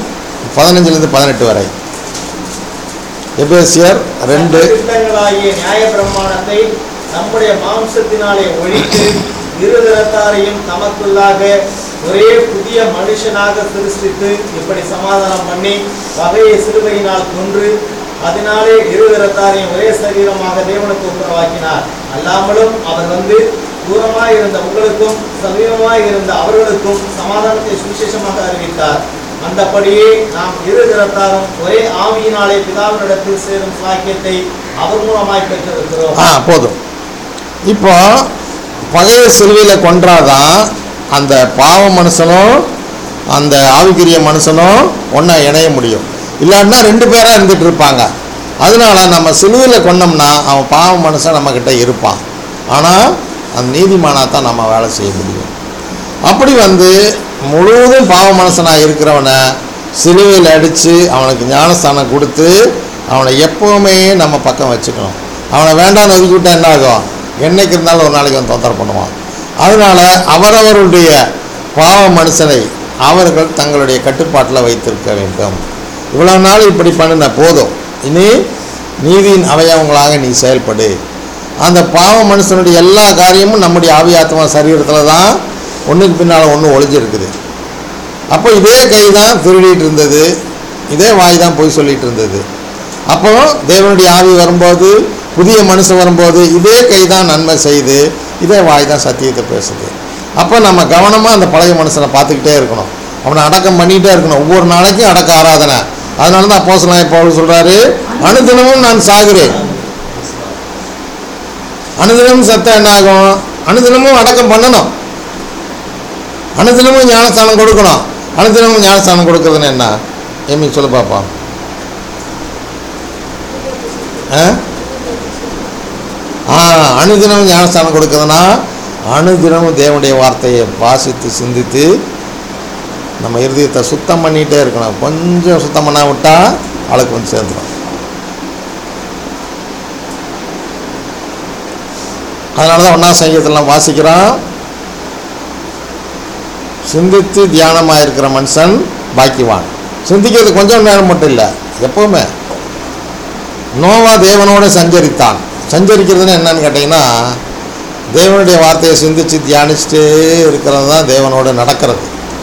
பதினஞ்சுலேருந்து பதினெட்டு வரை எபேசியர் ரெண்டு திட்டங்களாகிய நியாய பிரமாணத்தை நம்முடைய மாம்சத்தினாலே ஒழித்து இருதரத்தாரையும் தமக்குள்ளாக ஒரே புதிய மனுஷனாக சிருஷ்டித்து இப்படி சமாதானம் பண்ணி வகையை சிலுவையினால் கொன்று அதனாலே இருதரத்தாரையும் ஒரே சரீரமாக தேவனுக்கு ஒப்புரவாக்கினார் அல்லாமலும் அவர் வந்து தூரமாய் இருந்த உங்களுக்கும் சமீபமாய் இருந்த அவர்களுக்கும் சமாதானத்தை சுவிசேஷமாக அறிவித்தார் அந்தபடியே நாம் இரு திறத்தாரும் ஒரே ஆவியினாலே பிதாவினிடத்தில் சேரும் சாக்கியத்தை அவர் மூலமாய் பெற்றிருக்கிறோம் ஆ போதும் இப்போ பகைய சிலுவையில் கொன்றாதான் அந்த பாவ மனுஷனும் அந்த ஆவிக்குரிய மனுஷனும் ஒன்றா இணைய முடியும் இல்லாட்டினா ரெண்டு பேராக இருந்துட்டு இருப்பாங்க அதனால நம்ம சிலுவையில் கொன்னோம்னா அவன் பாவ மனுஷன் நம்மக்கிட்ட இருப்பான் ஆனால் அந்த நீதிமானாக தான் நம்ம வேலை செய்ய முடியும் அப்படி வந்து முழுவதும் பாவ மனுஷனாக இருக்கிறவனை சிலுவையில் அடித்து அவனுக்கு ஞானஸ்தானம் கொடுத்து அவனை எப்போவுமே நம்ம பக்கம் வச்சுக்கணும் அவனை வேண்டாம்னு ஒதுக்கி விட்டா என்ன ஆகும் என்னைக்கு இருந்தாலும் ஒரு நாளைக்கு அவன் தொந்தரவு பண்ணுவான் அதனால் அவரவருடைய பாவ மனுஷனை அவர்கள் தங்களுடைய கட்டுப்பாட்டில் வைத்திருக்க வேண்டும் இவ்வளவு நாள் இப்படி பண்ணின போதும் இனி நீதியின் அவயவங்களாக நீ செயல்படு அந்த பாவ மனுஷனுடைய எல்லா காரியமும் நம்முடைய ஆவியாத்மா சரீரத்தில் தான் ஒன்றுக்கு பின்னால் ஒன்று ஒளிஞ்சிருக்குது அப்போ இதே கை தான் திருடிட்டு இருந்தது இதே வாய் தான் பொய் சொல்லிட்டு இருந்தது அப்போ தேவனுடைய ஆவி வரும்போது புதிய மனுஷன் வரும்போது இதே கை தான் நன்மை செய்து இதே வாய் தான் சத்தியத்தை பேசுது அப்போ நம்ம கவனமாக அந்த பழைய மனுஷனை பார்த்துக்கிட்டே இருக்கணும் அவனை அடக்கம் பண்ணிக்கிட்டே இருக்கணும் ஒவ்வொரு நாளைக்கும் அடக்க ஆராதனை அதனால தான் அப்போஸ்தலனாகிய பவுல் சொல்கிறாரு அனுதினமும் நான் சாகுறேன் அனுதினமும் சத்தம் என்ன ஆகும் அனுதினமும் அடக்கம் பண்ணணும் அனுதினமும் ஞானஸ்தானம் கொடுக்கணும் அனுதினமும் ஞானஸ்தானம் கொடுக்கறதுன்னு என்ன ஏமி சொல்லு பாப்பா ஆ ஆ அனுதினமும் ஞானஸ்தானம் கொடுக்குறதுனா அனுதினமும் தேவனுடைய வார்த்தையை வாசித்து சிந்தித்து நம்ம இருதயத்தை சுத்தம் பண்ணிகிட்டே இருக்கணும் கொஞ்சம் சுத்தம் பண்ணா விட்டா ஆளுக்கு வந்து சேர்ந்துடும் அதனால தான் ஒன்றாம் சங்கீதத்தெல்லாம் வாசிக்கிறோம் சிந்தித்து தியானமாக இருக்கிற மனுஷன் பாக்கிவான் சிந்திக்கிறது கொஞ்சம் நேரம் மட்டும் இல்லை எப்போவுமே நோவா தேவனோட சஞ்சரித்தான் சஞ்சரிக்கிறதுன்னு என்னன்னு கேட்டிங்கன்னா தேவனுடைய வார்த்தையை சிந்தித்து தியானிச்சுட்டே இருக்கிறது தான் தேவனோட நடக்கிறது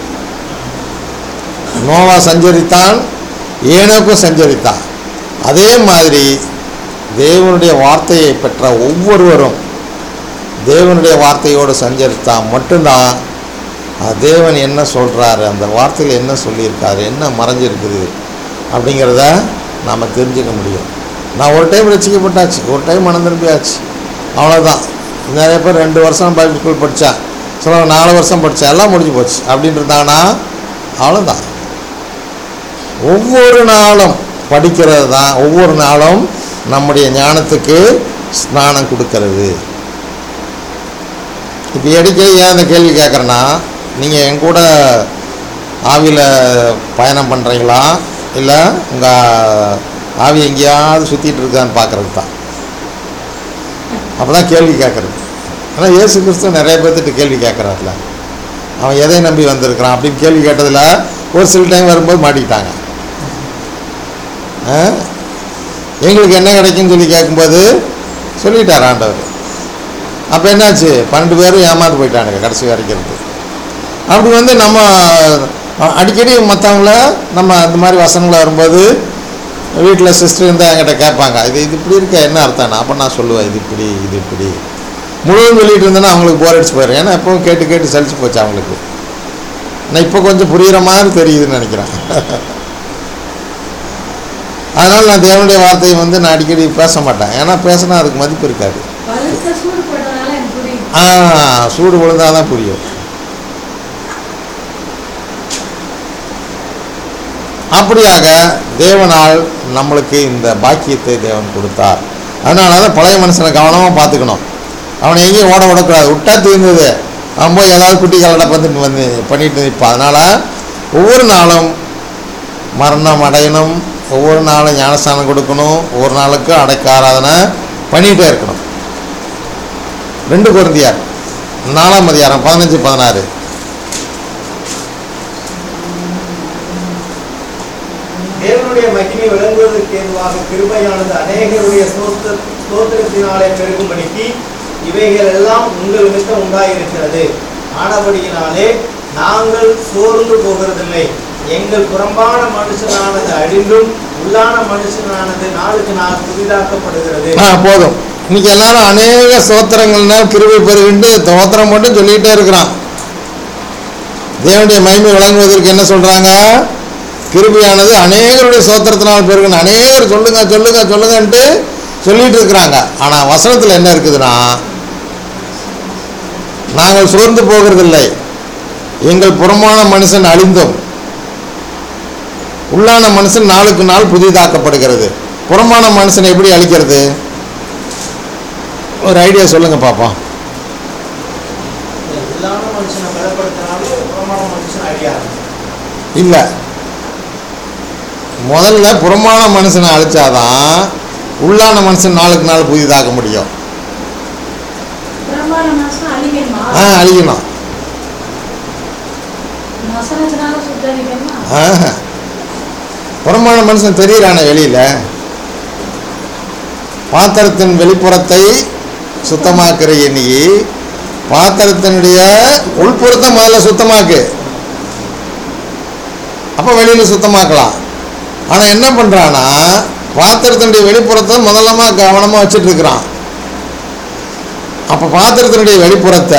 நோவா சஞ்சரித்தான் ஏனோக்கும் சஞ்சரித்தான் அதே மாதிரி தேவனுடைய வார்த்தையை பெற்ற ஒவ்வொருவரும் தேவனுடைய வார்த்தையோடு சஞ்சரித்தா மட்டும்தான் அஹ், தேவன் என்ன சொல்கிறாரு அந்த வார்த்தையில் என்ன சொல்லியிருக்காரு என்ன மறைஞ்சிருக்குது அப்படிங்கிறத நாம் தெரிஞ்சுக்க முடியும் நான் ஒரு டைம் ரசிக்கப்பட்டாச்சு ஒரு டைம் மனம் திரும்பியாச்சு அவ்வளோதான் நிறைய பேர் ரெண்டு வருஷம் பைபிள் ஸ்கூல் படித்தேன் சிலவங்க நாலு வருஷம் படித்தேன் எல்லாம் முடிஞ்சு போச்சு அப்படின்னு இருந்தாங்கன்னா அவ்வளோதான் ஒவ்வொரு நாளும் படிக்கிறது தான் ஒவ்வொரு நாளும் நம்முடைய ஞானத்துக்கு ஸ்நானம் கொடுக்கறது இப்போ அடிக்கடி ஏன் இந்த கேள்வி கேட்குறேன்னா நீங்கள் என் கூட ஆவியில் பயணம் பண்ணுறீங்களா இல்லை உங்கள் ஆவி எங்கேயாவது சுற்றிட்டு இருக்கான்னு பார்க்குறது தான் அப்போ தான் கேள்வி கேட்குறது ஆனால் இயேசு கிறிஸ்து நிறைய பேர்த்திட்ட கேள்வி கேட்குறாருல அவன் எதை நம்பி வந்திருக்கிறான் அப்படின்னு கேள்வி கேட்டதில் ஒரு சில டைம் வரும்போது மாட்டிக்கிட்டாங்க ஆ? எங்களுக்கு என்ன கிடைக்குன்னு சொல்லி கேட்கும்போது சொல்லிட்டார் ஆண்டவர் அப்போ என்னாச்சு பன்னெண்டு பேரும் ஏமாந்து போயிட்டானுங்க கடைசி வரைக்கும் இருந்து. அப்படி வந்து நம்ம அ- அடிக்கடி மற்றவங்கள நம்ம அந்த மாதிரி வசனங்கள் வரும்போது வீட்டில் சிஸ்டர் இருந்தால் என்கிட்ட கேட்பாங்க இது இது இப்படி இருக்க என்ன அர்த்தம்னா அப்போ நான் சொல்லுவேன் இது இப்படி இது இப்படி முழுவதும் சொல்லிட்டு இருந்தேன்னா அவங்களுக்கு போர் அடிச்சு போயிடும் ஏன்னா எப்பவும் கேட்டு கேட்டு சலிச்சு போச்சு அவங்களுக்கு நான் இப்போ கொஞ்சம் புரிகிற மாதிரி தெரியுதுன்னு நினைக்கிறேன் அதனால் நான் தேவனுடைய வார்த்தையை வந்து நான் அடிக்கடி பேச மாட்டேன் ஏன்னா பேசினா அதுக்கு மதிப்பு இருக்காது பழுத்த சூடு போடுறதுனால எனக்கு புரியுது ஆ சூடு விழுந்தால் தான் புரியும் அப்படியாக தேவனால் நம்மளுக்கு இந்த பாக்கியத்தை தேவன் கொடுத்தார் அதனால தான் பழைய மனுஷனை கவனமாக பார்த்துக்கணும் அவனை எங்கேயும் ஓட விடக்கூடாது விட்டா தீர்ந்தது அவன் போய் ஏதாவது குட்டி கலடை வந்துட்டு வந்து பண்ணிட்டு நிற்பான் அதனால் ஒவ்வொரு நாளும் மரணம் அடையணும் ஒவ்வொரு நாளும் ஞானஸ்தானம் கொடுக்கணும் ஒவ்வொரு நாளுக்கும் அடைக்க ஆராதனை பண்ணிகிட்டே இருக்கணும் ரெண்டு குருந்தியார் நாலாம் அதிகாரம் பதினஞ்சு பதினாறு தேவனுடைய மகிமை விளங்குவதற்கு ஏதுவாக கிருபையானது அநேகருடைய ஸ்தோத்திர- ஸ்தோத்திரத்தினாலே பெருகும்படிக்கு இவைகள் எல்லாம் உங்கள் நிமித்தம் உண்டாயிருக்கிறது ஆனபடியினாலே நாங்கள் சோர்ந்து போகிறதில்லை எங்கள் புறம்பான மனுஷனானது அழிந்தும் உள்ளான மனுஷனானது நாளுக்கு நாள் புதிதாக்கப்படுகிறது ஆ போதும் இன்னைக்கு எல்லாரும் அநேக சோத்திரங்கள்னால் கிருபை பெறுகின்ற தோத்திரம் மட்டும் சொல்லிக்கிட்டே இருக்கிறான் தேவனுடைய மகிமை விளங்குவதற்கு என்ன சொல்றாங்க கிருபையானது அநேகருடைய சோத்திரத்தினால் பெருகணும் அநேகர் சொல்லுங்க சொல்லுங்க சொல்லுங்கன்ட்டு சொல்லிட்டு இருக்கிறாங்க ஆனா வசனத்துல என்ன இருக்குதுன்னா நாங்கள் சோர்ந்து போகிறதில்லை எங்கள் புறமான மனுஷன் அழிந்தும் உள்ளான மனுஷன் நாளுக்கு நாள் புதிதாக்கப்படுகிறது புறமான மனுஷனை எப்படி அழிக்கிறது ஒரு ஐடியா சொல்லுங்க பாப்போம் உள்ளான மனுஷனை பலப்படுத்தினாலே புறமான மனுஷன் அழியாது இல்லை முதல்ல புறமான மனுஷனை அழிச்சாதான் உள்ளான மனுஷன் நாளுக்கு நாள் புதிதாக்க முடியும் பிரம்மாண்ட மனுஷன் அழிக்கணுமா ஆ அழிக்கணும் வசனத்தினால சுத்தரிக்கணுமா ஆஹா. புறமான மனுஷன் தெரியுறானே வெளியில பாத்திரத்தின் வெளிப்புறத்தை சுத்தமாக்குற நீ பாத்திரத்தினுடைய உள்புறத்தை முதல்ல சுத்தமாக்கு அப்போ வெளியில் சுத்தமாக்கலாம் ஆனால் என்ன பண்ணுறான்னா பாத்திரத்தினுடைய வெளிப்புறத்தை முதல்லமா கவனமாக வச்சுட்டு இருக்கிறான் அப்போ பாத்திரத்தினுடைய வெளிப்புறத்தை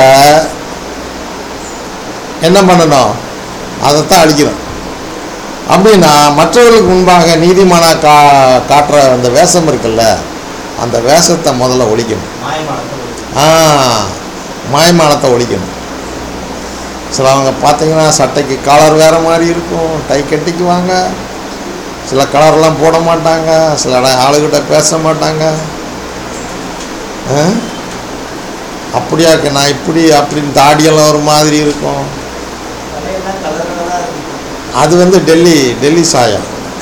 என்ன பண்ணணும் அதைத்தான் அழிக்கணும் அப்படின்னா மற்றவர்களுக்கு முன்பாக நீதிமானா கா காட்டுற அந்த வேஷம் இருக்குல்ல அந்த வேஷத்தை முதல்ல ஒழிக்கணும் மாயமானத்தை ஆ மாய்மானத்தை ஒழிக்கணும் சிலவங்க பார்த்தீங்கன்னா சட்டைக்கு காலர் வேறு மாதிரி இருக்கும் டை கட்டிக்குவாங்க சில கலர்லாம் போட மாட்டாங்க சில இடம் ஆளுகிட்ட பேச மாட்டாங்க ஆ? அப்படியா இருக்கு நான் இப்படி அப்படின்னு தாடியெல்லாம் ஒரு மாதிரி இருக்கும் தலையெல்லாம் கலர் கலராக இருக்கும் அது வந்து டெல்லி டெல்லி சாயம்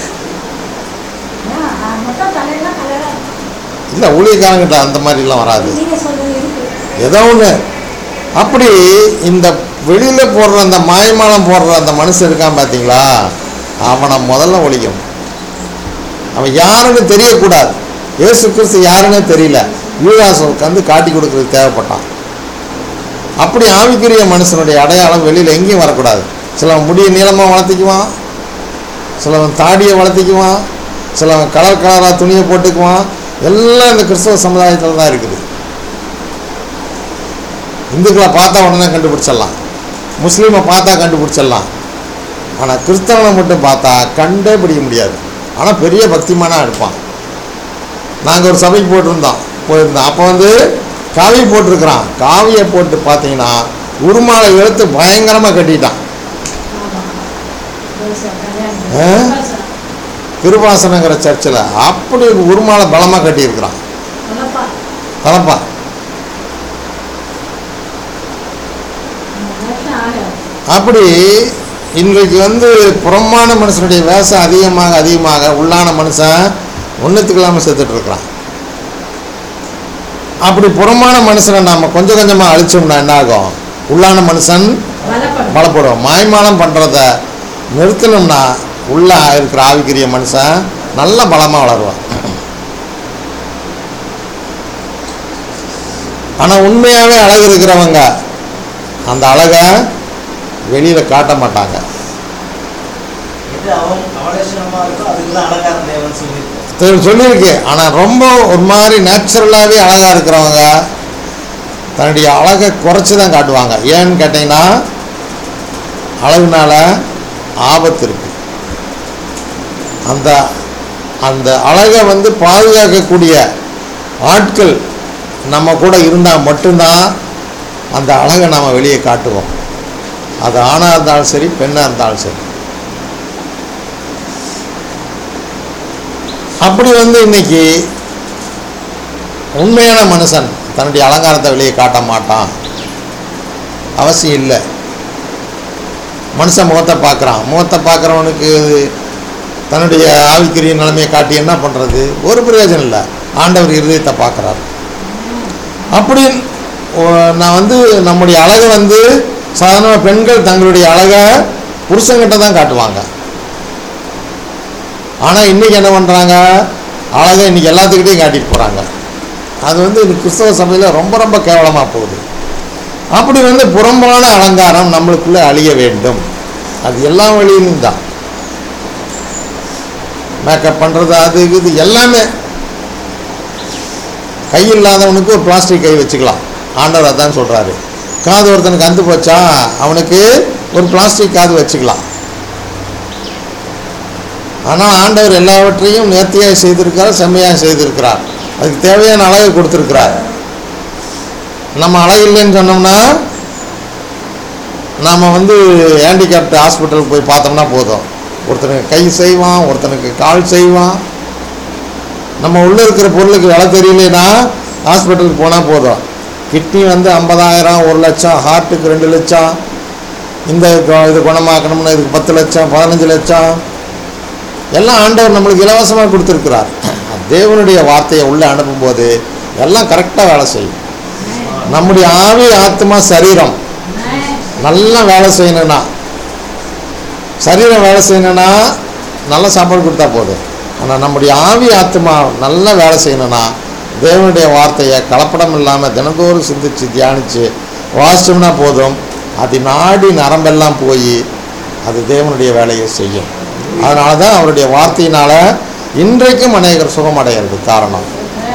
ஏன், ஆ, மொத்தம் தலையெல்லாம் கலரா இருக்கு. இல்லை ஊழியக்காரங்கிட்ட அந்த மாதிரிலாம் வராது நீங்க சொல்றது இருக்கு ஏதோ ஒன்று அப்படி இந்த வெளியில் போடுற அந்த மாயமாலம் போடுற அந்த மனுஷன் இருக்கான் பார்த்தீங்களா அவனை முதல்ல ஒழிக்கணும் அவன் யாருன்னு தெரியக்கூடாது இயேசு கிறிஸ்து யாருன்னே தெரியல யூதாசுக்கு வந்து காட்டி கொடுக்கறது தேவைப்பட்டான் அப்படி ஆவிக்குரிய மனுஷனுடைய அடையாளம் வெளியில் எங்கேயும் வரக்கூடாது சிலவன் முடியை நீளமாக வளர்த்திக்குவான் சிலவன் தாடியை வளர்த்திக்குவான் சிலவன் கலர் கலராக துணியை போட்டுக்குவான் எல்லாம் இந்த கிறிஸ்தவ சமுதாயத்தில் தான் இருக்குது இந்துக்களை பார்த்தா உடனே கண்டுபிடிச்சிடலாம் முஸ்லீமை பார்த்தா கண்டுபிடிச்சிடலாம் ஆனால் கிறிஸ்தவனை மட்டும் பார்த்தா கண்டே பிடிக்க முடியாது ஆனால் பெரிய பக்திமானா இருப்பான் நாங்கள் ஒரு சபைக்கு போட்டிருந்தோம் போயிருந்தோம் அப்போ வந்து காவி போட்டிருக்கிறான் காவியை போட்டு பார்த்தீங்கன்னா உருமாலை எடுத்து பயங்கரமாக கட்டிட்டான் ஆமா தோசை, கல்யாணம். ஆ? தோசை. கிருபாசனங்கிற சர்ச்சில் அப்படி உருமாலை பலமாக கட்டியிருக்கிறான் நல்லப்பா. தலப்பா அந்த நேரத்துல ஆளு. அப்படி இன்றைக்கு வந்து புறமான மனுஷனுடைய வேஷம் அதிகமாக அதிகமாக உள்ளான மனுஷன் ஒன்றுத்துக்கு இல்லாமல் செத்துட்டு இருக்கிறான் அப்படி புறமான மனுஷனை நாம் கொஞ்சம் கொஞ்சமாக அழிச்சோம்னா என்ன ஆகும் உள்ளான மனுஷன் பலப்படும். பலப்படுவோம் மாய்மாலம் பண்ணுறத நிறுத்தணும்னா உள்ள இருக்கிற ஆவிக்குரிய மனுஷன் நல்ல பலமாக வளருவான் ஆனால் உண்மையாகவே அழகு இருக்கிறவங்க அந்த அழகை வெளியில் காட்ட மாட்டாங்க எது அவன் அவலட்சணமா இருக்கோ அதுக்கு தான் அலங்கார தேவன் சொல்லியிருக்காரு தெ- சொல்லியிருக்கு ஆனால் ரொம்ப ஒரு மாதிரி நேச்சுரலாகவே அழகாக இருக்கிறவங்க தன்னுடைய அழகை குறைச்சி தான் காட்டுவாங்க ஏன்னு கேட்டிங்கன்னா அழகுனால ஆபத்து இருக்கு அந்த அந்த அழகை வந்து பாதுகாக்கக்கூடிய ஆட்கள் நம்ம கூட இருந்தால் மட்டும்தான் அந்த அழகை நம்ம வெளியே காட்டுவோம் அது ஆணாக இருந்தாலும் சரி பெண்ணாக இருந்தாலும் சரி அப்படி வந்து இன்னைக்கு உண்மையான மனுஷன் தன்னுடைய அலங்காரத்தை வெளியே காட்ட மாட்டான் அவசியம் இல்லை மனுஷன் முகத்தை பார்க்குறான் முகத்தை பார்க்குறவனுக்கு தன்னுடைய ஆவிக்குரிய நிலைமையை காட்டி என்ன பண்ணுறது ஒரு பிரயோஜனம் இல்லை ஆண்டவர் இருதயத்தை பார்க்குறாரு அப்படி ஓ- நான் வந்து நம்முடைய அழகை வந்து சாதாரண பெண்கள் தங்களுடைய அழகை புருஷங்கிட்ட தான் காட்டுவாங்க ஆனால் இன்றைக்கி என்ன பண்ணுறாங்க அழகாக இன்றைக்கி எல்லாத்துக்கிட்டையும் காட்டிட்டு போகிறாங்க அது வந்து இந்த கிறிஸ்தவ சபையில் ரொம்ப ரொம்ப கேவலமாக போகுது அப்படி வந்து புறம்பான அலங்காரம் நம்மளுக்குள்ளே அழிய வேண்டும் அது எல்லா வழியிலும் தான் மேக்கப் பண்ணுறது அது இது எல்லாமே கை இல்லாதவனுக்கு ஒரு பிளாஸ்டிக் கை வச்சுக்கலாம் ஆண்டவர் அதான் சொல்கிறாரு காது ஒருத்தனுக்கு அந்து போச்சா அவனுக்கு ஒரு பிளாஸ்டிக் காது வச்சுக்கலாம் ஆனால் ஆண்டவர் எல்லாவற்றையும் நேர்த்தியாக செய்திருக்கிறார் செம்மையாக செய்திருக்கிறார் அதுக்கு தேவையான அழகை கொடுத்துருக்கிறார் நம்ம அழகு இல்லைன்னு சொன்னோம்னா நாம் வந்து ஹேண்டிகேப்ட் ஹாஸ்பிட்டலுக்கு போய் பார்த்தோம்னா போதும் ஒருத்தனுக்கு கை செய்வான் ஒருத்தனுக்கு கால் செய்வான் நம்ம உள்ளே இருக்கிற பொருளுக்கு விலை தெரியலனா ஹாஸ்பிட்டலுக்கு போனால் போதும் கிட்னி வந்து ஐம்பதாயிரம் ஒரு லட்சம் ஹார்ட்டுக்கு ரெண்டு லட்சம் இந்த கு- இது குணமாக்கணும்னா இதுக்கு பத்து லட்சம் பதினஞ்சு லட்சம் எல்லாம் ஆண்டவர் நம்மளுக்கு இலவசமாக கொடுத்துருக்கிறார் தேவனுடைய வார்த்தையை உள்ளே அனுப்பும்போது எல்லாம் கரெக்டாக வேலை செய்யும் நம்முடைய ஆவி ஆத்மா சரீரம் நல்லா வேலை செய்யணும்னா சரீரம் வேலை செய்யணும்னா நல்ல சாப்பாடு கொடுத்தா போதும் ஆனால் நம்முடைய ஆவி ஆத்மா நல்லா வேலை செய்யணும்னா தேவனுடைய வார்த்தையை கலப்படம் இல்லாமல் தினந்தோறும் சிந்திச்சு தியானித்து வாசிச்சோம்னா போதும் அது நாடி நரம்பெல்லாம் போய் அது தேவனுடைய வேலையை செய்யும் அதனால தான் அவருடைய வார்த்தையினால் இன்றைக்கும் அநேகர் சுகமடைகிறது காரணம்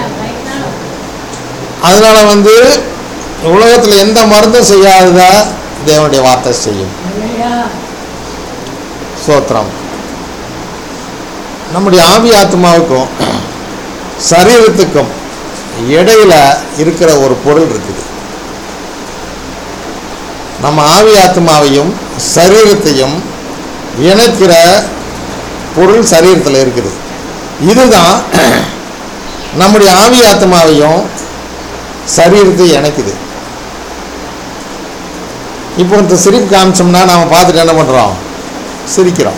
அதனால வந்து உலகத்தில் எந்த மருந்தும் செய்யாதத தேவனுடைய வார்த்தை செய்யும் சோத்திரம் நம்முடைய ஆவி ஆத்மாவுக்கும் சரீரத்துக்கும் இடையில இருக்கிற ஒரு பொருள் இருக்குது நம்ம ஆவி ஆத்மாவையும் சரீரத்தையும் இணைக்கிற பொருள் சரீரத்தில் இருக்குது இதுதான் நம்முடைய ஆவி ஆத்மாவையும் சரீரத்தையும் இணைக்குது இப்போ இந்த சிரிப்பு காமிச்சோம்னா நாம் பார்த்துட்டு என்ன பண்ணுறோம் சிரிக்கிறோம்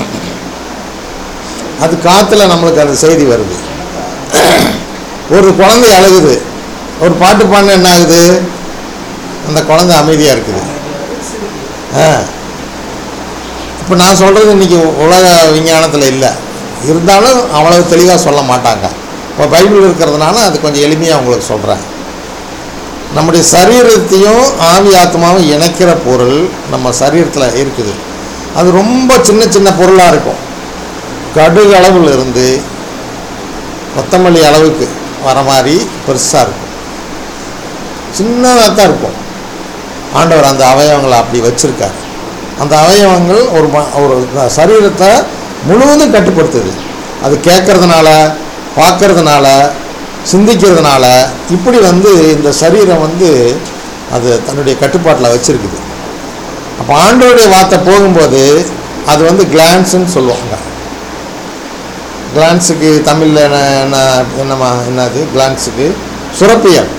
அது காற்றுல நம்மளுக்கு அந்த செய்தி வருது ஒரு குழந்தை அழுகுது ஒரு பாட்டு பாடினா என்ன ஆகுது அந்த குழந்தை அமைதியாக இருக்குது ஆ இப்போ நான் சொல்கிறது இன்றைக்கி உலக விஞ்ஞானத்தில் இல்லை இருந்தாலும் அவ்வளவு தெளிவாக சொல்ல மாட்டாங்க இப்போ பைபிள் இருக்கிறதுனால அது கொஞ்சம் எளிமையாக உங்களுக்கு சொல்கிறேன் நம்முடைய சரீரத்தையும் ஆவி ஆத்மாவும் இணைக்கிற பொருள் நம்ம சரீரத்தில் இருக்குது அது ரொம்ப சின்ன சின்ன பொருளாக இருக்கும் கடுகு அளவில் இருந்து கொத்தமல்லி அளவுக்கு வர மாதிரி பெருசாக இருக்கும் சின்னதாக தான் இருக்கும் ஆண்டவர் அந்த அவயவங்களை அப்படி வச்சுருக்கார் அந்த அவயவங்கள் ஒரு ம- ஒரு சரீரத்தை முழுவதும் கட்டுப்படுத்துது அது கேட்கறதுனால பார்க்கறதுனால சிந்திக்கிறதுனால இப்படி வந்து இந்த சரீரம் வந்து அது தன்னுடைய கட்டுப்பாட்டில் வச்சுருக்குது அப்போ ஆண்டவருடைய வார்த்தை போகும்போது அது வந்து கிளான்ஸுன்னு சொல்லுவாங்க கிளான்ஸுக்கு தமிழில் என்ன என்ன என்னம்மா என்னது கிளான்ஸுக்கு சுரப்பியல்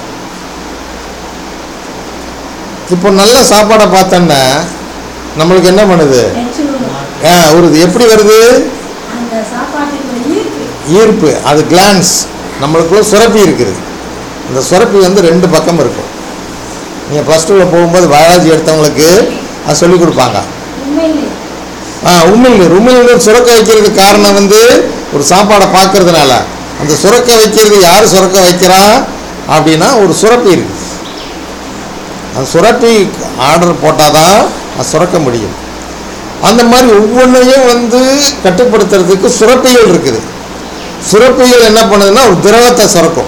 இப்போ நல்ல சாப்பாடை பார்த்தோன்னா நம்மளுக்கு என்ன பண்ணுது ஆ வருது எப்படி வருது அந்த சாப்பாட்டுக்கு ஈர்ப்பு ஈர்ப்பு அது கிளான்ஸ் நம்மளுக்குள்ள சுரப்பி இருக்குது இந்த சுரப்பி வந்து ரெண்டு பக்கம் இருக்கும் நீங்கள் ப்ளஸ் டூவில் போகும்போது பயாலஜி எடுத்தவங்களுக்கு அது சொல்லிக் கொடுப்பாங்க உண்மையிலே ஆ உமிழ்நீர் உமிழ்நீர் சுரக்க வைக்கிறதுக்கு காரணம் வந்து ஒரு சாப்பாடை பார்க்கறதுனால அந்த சுரக்க வைக்கிறது யார் சுரக்க வைக்கிறா அப்படின்னா ஒரு சுரப்பி இருக்கு அந்த சுரப்பி ஆர்டர் போட்டால் தான் அது சுரக்க முடியும் அந்த மாதிரி ஒவ்வொன்றையும் வந்து கட்டுப்படுத்துறதுக்கு சுரப்பிகள் இருக்குது சுரப்பிகள் என்ன பண்ணுதுன்னா ஒரு திரவத்தை சுரக்கும்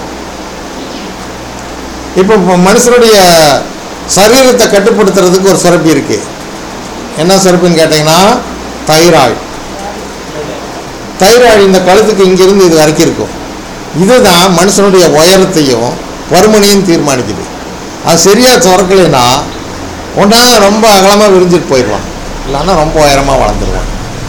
இப்போ இப்போ மனுஷனுடைய சரீரத்தை கட்டுப்படுத்துறதுக்கு ஒரு சுரப்பி இருக்கு என்ன சுரப்பின்னு கேட்டிங்கன்னா தைராய்டு தைராய்டு இந்த கழுத்துக்கு இங்கிருந்து இது வரைக்கும் இருக்கும் இதுதான் மனுஷனுடைய உயரத்தையும் பருமனையும் தீர்மானிக்குது அது சரியாக சுரக்கலைன்னா ஒன்றா ரொம்ப அகலமாக விரிஞ்சிட்டு போயிடுவான் இல்லைன்னா ரொம்ப உயரமாக வளர்ந்துருவான்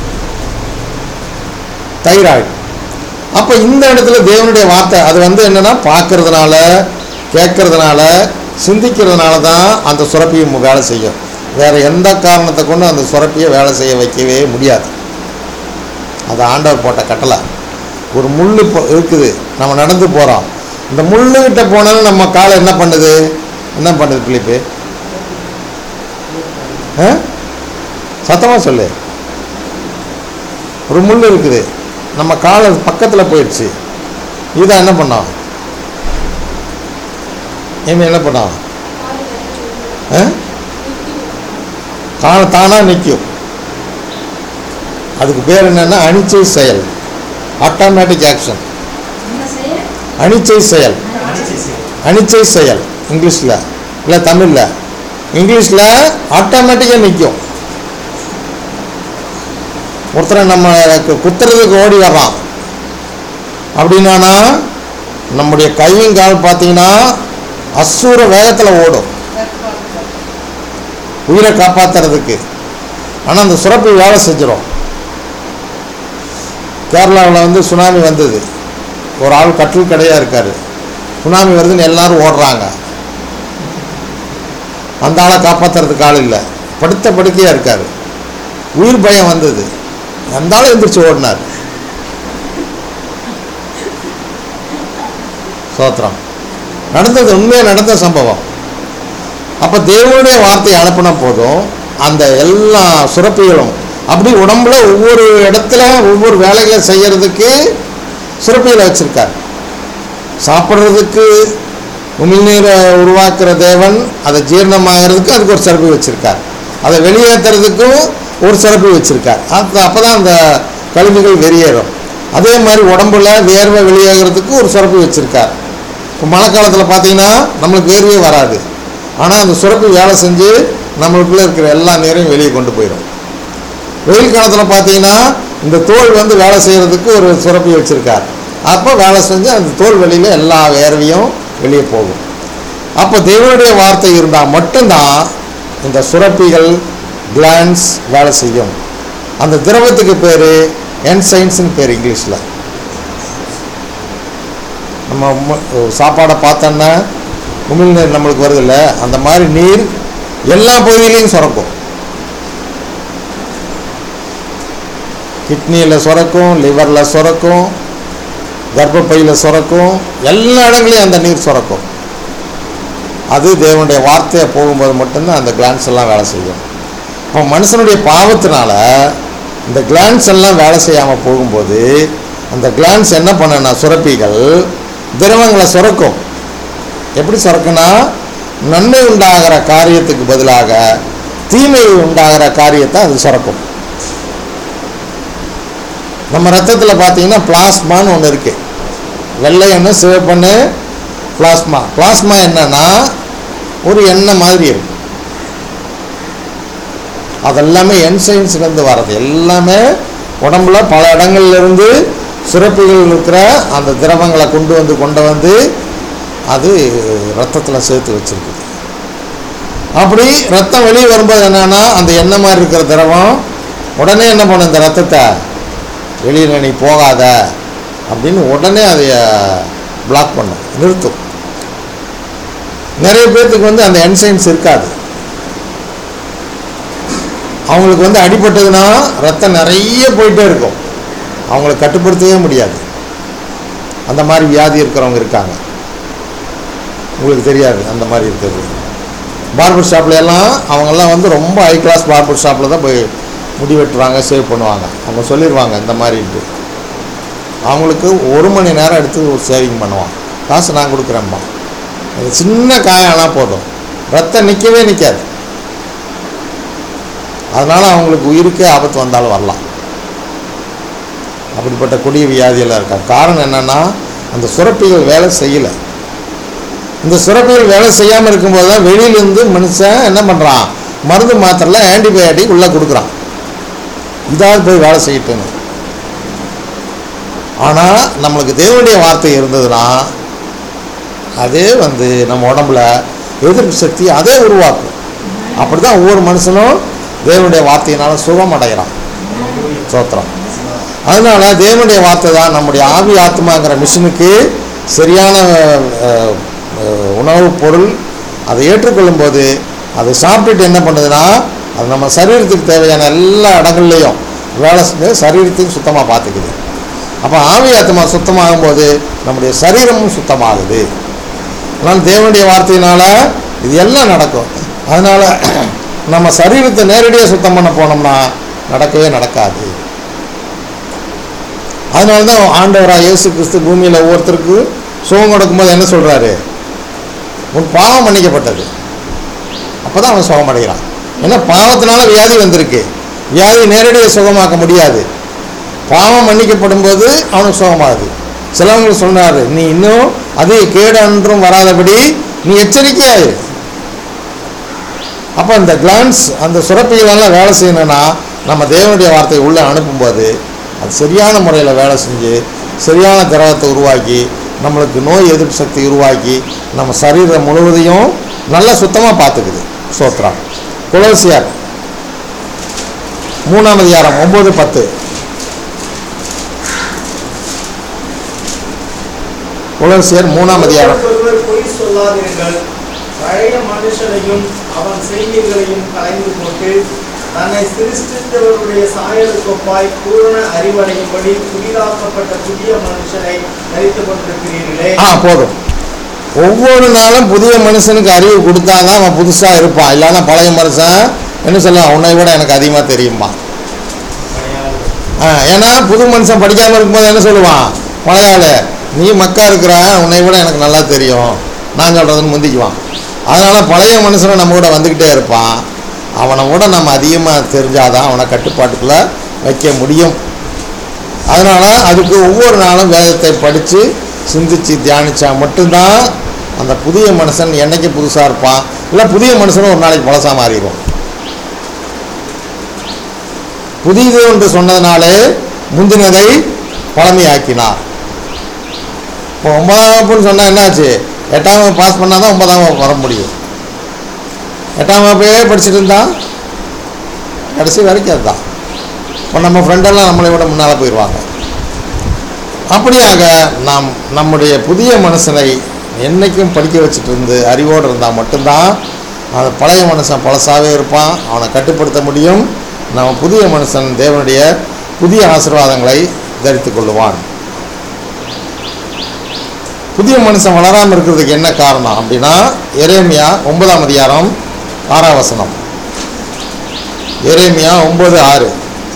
தைராய்டு அப்போ இந்த இடத்துல தேவனுடைய வார்த்தை அது வந்து என்னன்னா பார்க்கறதுனால கேட்கறதுனால சிந்திக்கிறதுனால தான் அந்த சுரப்பியை மு- வேலை செய்யும் வேற எந்த காரணத்தை கொண்டு அந்த சுரப்பியை வேலை செய்ய வைக்கவே முடியாது அது ஆண்டவர் போட்ட கட்டளை ஒரு முள் இப்போ இருக்குது நம்ம நடந்து போகிறோம் இந்த முள்ளுகிட்ட போனாலும் நம்ம காலை என்ன பண்ணுது என்ன பண்ணுது பிலிப்பு ஆ சத்தமாக சொல்லு ஒரு முள் இருக்குது நம்ம காலை பக்கத்தில் போயிடுச்சு இதை என்ன பண்ணோம் இவன் என்ன பண்ணான் ஆ? காலை தானாக நிற்கும் அதுக்கு பேர் என்னன்னா அனிச்சை செயல் ஆட்டோமேட்டிக் ஆக்ஷன் என்ன செய்ய அனிச்சை செயல் அனிச்சை செயல் இங்கிலீஷில் இல்லை தமிழில் இங்கிலீஷில் ஆட்டோமேட்டிக்காக நிற்கும் ஒருத்தரை நம்ம கு- குத்துறதுக்கு ஓடி வர்றான் அப்படின்னானா நம்முடைய கையும் கால் பார்த்தீங்கன்னா அசூர வேகத்தில் ஓடும் உயிரை காப்பாற்றுறதுக்கு ஆனால் அந்த சுரப்பி வேலை செஞ்சிடும் கேரளாவில் வந்து சுனாமி வந்தது ஒரு ஆள் கட்டில் கடையாக இருக்கார் சுனாமி வருதுன்னு எல்லாரும் ஓடுறாங்க அந்த ஆளை காப்பாற்றுறதுக்கு ஆள் இல்லை படுத்த படுக்கையாக இருக்கார் உயிர் பயம் வந்தது அந்த ஆள் எந்திரிச்சு ஓடினார் சோத்திரம் நடந்தது உண்மையாக நடந்த சம்பவம் அப்போ தேவனுடைய வார்த்தையை அனுப்பின போதும் அந்த எல்லா சுரப்பிகளும் அப்படி உடம்புல ஒவ்வொரு இடத்துல ஒவ்வொரு வேலைகளை செய்யறதுக்கு சுரப்பிகளை வச்சிருக்கார் சாப்பிட்றதுக்கு உமிழ்நீரை உருவாக்குற தேவன் அதை ஜீரணமாகிறதுக்கு அதுக்கு ஒரு சிறப்பு வச்சிருக்கார் அதை வெளியேற்றுறதுக்கும் ஒரு சிறப்பு வச்சிருக்கார் அது அப்போ தான் அந்த கழிவுகள் வெளியேறும் அதே மாதிரி உடம்புல வேர்வை வெளியேறதுக்கு ஒரு சுரப்பு வச்சிருக்கார் இப்போ மழை காலத்தில் பார்த்தீங்கன்னா நம்மளுக்கு வேர்வையே வராது ஆனால் அந்த சுரப்பு வேலை செஞ்சு நம்மளுக்குள்ளே இருக்கிற எல்லா நீரையும் வெளியே கொண்டு போயிடும் வெயில் காலத்தில் பார்த்தீங்கன்னா இந்த தோல் வந்து வேலை செய்கிறதுக்கு ஒரு சுரப்பி வச்சுருக்கார் அப்போ வேலை செஞ்சு அந்த தோல் வெளியில் எல்லா வேர்வையும் வெளியே போகும் அப்போ தேவனுடைய வார்த்தை இருந்தால் மட்டும்தான் இந்த சுரப்பிகள் கிளான்ஸ் வேலை செய்யும் அந்த திரவத்துக்கு பேர் என்சைன்ஸ்னு பேர் இங்கிலீஷில் நம்ம உம்ம- ஒரு சாப்பாடை பார்த்தோன்னா உமிழ்நீர் நம்மளுக்கு வருதில்ல அந்த மாதிரி நீர் எல்லா பகுதியிலையும் சுரக்கும் கிட்னியில் சுரக்கும் லிவரில் சுரக்கும் கர்ப்பப்பையில் சுரக்கும் எல்லா இடங்களையும் அந்த நீர் சுரக்கும் அது தேவனுடைய வார்த்தையை போகும்போது மட்டும்தான் அந்த கிளான்ஸ் எல்லாம் வேலை செய்யும் இப்போ மனுஷனுடைய பாவத்தினால இந்த கிளான்ஸ் எல்லாம் வேலை செய்யாமல் போகும்போது அந்த கிளான்ஸ் என்ன பண்ணுன்னா சுரப்பிகள் திரவங்களை சுரக்கும் எப்படி சுரக்குன்னா நன்மை உண்டாகிற காரியத்துக்கு பதிலாக தீமை உண்டாகிற காரியத்தை அது சுரக்கும் நம்ம ரத்தத்தில் பார்த்தீங்கன்னா பிளாஸ்மான்னு ஒன்று இருக்கு வெள்ளை எண்ணெய் சிவப்பெண்ணு பிளாஸ்மா பிளாஸ்மா என்னன்னா ஒரு எண்ணெய் மாதிரி இருக்கு அதெல்லாமே என்சைன்ஸ்லேருந்து வர்றது எல்லாமே உடம்புல பல இடங்கள்ல இருந்து சுரப்பிகள் இருக்கிற அந்த திரவங்களை கொண்டு வந்து கொண்டு வந்து அது ரத்தத்தில் சேர்த்து வச்சிருக்குது அப்படி ரத்தம் வெளியே வரும்போது என்னன்னா அந்த எண்ணெய் மாதிரி இருக்கிற திரவம் உடனே என்ன பண்ணும் இந்த ரத்தத்தை வெளியில் நீ போகாத அப்படின்னு உடனே அதை பிளாக் பண்ணும் நிறுத்தும் நிறைய பேர்த்துக்கு வந்து அந்த என்சைன்ஸ் இருக்காது அவங்களுக்கு வந்து அடிபட்டதுன்னா ரத்தம் நிறைய போயிட்டே இருக்கும் அவங்கள கட்டுப்படுத்தவே முடியாது அந்த மாதிரி வியாதி இருக்கிறவங்க இருக்காங்க உங்களுக்கு தெரியாது அந்த மாதிரி இருக்கிறது பார்பர் ஷாப்ல எல்லாம் அவங்கெல்லாம் வந்து ரொம்ப ஹை கிளாஸ் பார்பர் ஷாப்பில் தான் போய் முடி வெட்டுவாங்க சேவ் பண்ணுவாங்க அவங்க சொல்லிடுவாங்க இந்த மாதிரின்ட்டு அவங்களுக்கு ஒரு மணி நேரம் எடுத்து ஒரு சேவிங் பண்ணுவான் காசு நான் கொடுக்குறேன்ப்பா அது சின்ன காயானா போதும் ரத்தம் நிற்கவே நிற்காது அதனால் அவங்களுக்கு உயிருக்கே ஆபத்து வந்தாலும் வரலாம் அப்படிப்பட்ட கொடிய வியாதியெல்லாம் இருக்கா காரணம் என்னென்னா அந்த சுரப்பிகள் வேலை செய்யலை இந்த சுரப்பிகள் வேலை செய்யாமல் இருக்கும்போது தான் வெளியிலேருந்து மனுஷன் என்ன பண்ணுறான் மருந்து மாத்திரையில் ஆன்டிபயோட்டிக் உள்ளே கொடுக்குறான் இதாவது போய் வேலை செய்யட்டுன்னு ஆனால் நம்மளுக்கு தேவனுடைய வார்த்தை இருந்ததுன்னா அதே வந்து நம்ம உடம்புல எதிர்ப்பு சக்தி அதே உருவாக்கும் அப்படி தான் ஒவ்வொரு மனுஷனும் தேவனுடைய வார்த்தையினால சுகம் அடைகிறான் சோத்திரம் அதனால தேவனுடைய வார்த்தை தான் நம்முடைய ஆவி ஆத்மாங்கிற மிஷினுக்கு சரியான அஹ், அஹ், உணவுப் பொருள் அதை ஏற்றுக்கொள்ளும் போது அதை சாப்பிட்டுட்டு என்ன பண்ணுதுன்னா அது நம்ம சரீரத்துக்கு தேவையான எல்லா இடங்கள்லையும் வேலை செஞ்சு சரீரத்தையும் சுத்தமாக பார்த்துக்குது அப்போ ஆவி ஆத்மா சுத்தமாகும் போது நம்முடைய சரீரமும் சுத்தமாகுது அதனால் தேவனுடைய வார்த்தையினால இது எல்லாம் நடக்கும் அதனால நம்ம சரீரத்தை நேரடியாக சுத்தம் பண்ண போனோம்னா நடக்கவே நடக்காது அதனால தான் ஆண்டவராக இயேசு கிறிஸ்து பூமியில் ஒவ்வொருத்தருக்கு சுகம் கொடுக்கும்போது என்ன சொல்கிறாரு உன் பாவம் மன்னிக்கப்பட்டது அப்போ தான் அவன் சுகம் அடைகிறான் ஏன்னா பாவத்தினால வியாதி வந்திருக்கு வியாதி நேரடியாக சுகமாக்க முடியாது பாவம் மன்னிக்கப்படும் போது அவனுக்கு சுகமாகுது சிலவங்களுக்கு சொன்னார் நீ இன்னும் அது கேடு அன்றும் வராதபடி நீ எச்சரிக்கையாயிரு அப்போ அந்த கிளான்ஸ் அந்த சுரப்பிகளெல்லாம் வேலை செய்யணும்னா நம்ம தேவனுடைய வார்த்தையை உள்ளே அனுப்பும்போது அது சரியான முறையில் வேலை செஞ்சு சரியான திரவத்தை உருவாக்கி நம்மளுக்கு நோய் எதிர்ப்பு சக்தி உருவாக்கி நம்ம சரீரம் முழுவதையும் நல்லா சுத்தமாக பார்த்துக்குது சோத்ரா குலோசியார் மூணாம் அதிகாரம் ஒம்பது பத்து குலோசியர் மூணாம் அதிகாரம் ஒருவர் பொய் சொல்லாதிருங்கள் பழைய மனுஷனையும் அவன் செய்திகளையும் கலைந்து போட்டு தன்னை சிருஷ்டித்தவருடைய சாயலுக்கொப்பாய் பூரண அறிவடையும்படி புதிதாக்கப்பட்ட புதிய மனுஷனை தரித்துக் கொண்டிருக்கிறீர்களே ஆ போதும் ஒவ்வொரு நாளும் புதிய மனுஷனுக்கு அறிவு கொடுத்தாதான் அவன் புதுசாக இருப்பான் இல்லைன்னா பழைய மனுஷன் என்ன சொல்லுவான் உன்னை விட எனக்கு அதிகமாக தெரியுமா ஆ ஏன்னா புது மனுஷன் படிக்காமல் இருக்கும்போது என்ன சொல்லுவான் பழைய ஆளு நீ மக்கா இருக்கிற உன்னை விட எனக்கு நல்லா தெரியும் நான் சொல்கிறதுன்னு முந்திக்குவான் அதனால் பழைய மனுஷனை நம்ம கூட வந்துக்கிட்டே இருப்பான் அவனை விட நம்ம அதிகமாக தெரிஞ்சாதான் அவனை கட்டுப்பாட்டுக்குள்ளே வைக்க முடியும் அதனால் அதுக்கு ஒவ்வொரு நாளும் வேதத்தை படித்து சிந்திச்சு தியானிச்சா மட்டும்தான் அந்த புதிய மனுஷன் என்னைக்கு புதுசாக இருப்பான் இல்லை புதிய மனுஷனும் ஒரு நாளைக்கு பழசாக மாறிடுவான் புதிது என்று சொன்னதுனாலே முந்தினதை பழமையாக்கினார் இப்போ ஒன்பதாம் வகுப்புன்னு சொன்னால் என்னாச்சு எட்டாம் வகுப்பு பாஸ் பண்ணால் தான் ஒன்பதாம் வகுப்பு வர முடியும் எட்டாம் வகுப்பே படிச்சுட்டு இருந்தா கடைசி வரைக்கும் அதுதான் இப்போ நம்ம ஃப்ரெண்டெல்லாம் நம்மளை விட முன்னால் போயிடுவாங்க அப்படியாக நாம் நம்முடைய புதிய மனுஷனை என்றைக்கும் படிக்க வச்சுட்டு இருந்து அறிவோடு இருந்தால் மட்டும்தான் அந்த பழைய மனுஷன் பழசாவே இருப்பான் அவனை கட்டுப்படுத்த முடியும் நம்ம புதிய மனுஷன் தேவனுடைய புதிய ஆசீர்வாதங்களை தரித்துக் கொள்ளுவான் புதிய மனுஷன் வளராமல் இருக்கிறதுக்கு என்ன காரணம் அப்படின்னா எரேமியா ஒன்பதாம் அதிகாரம் ஆறாம் வசனம் எரேமியா ஒன்பது ஆறு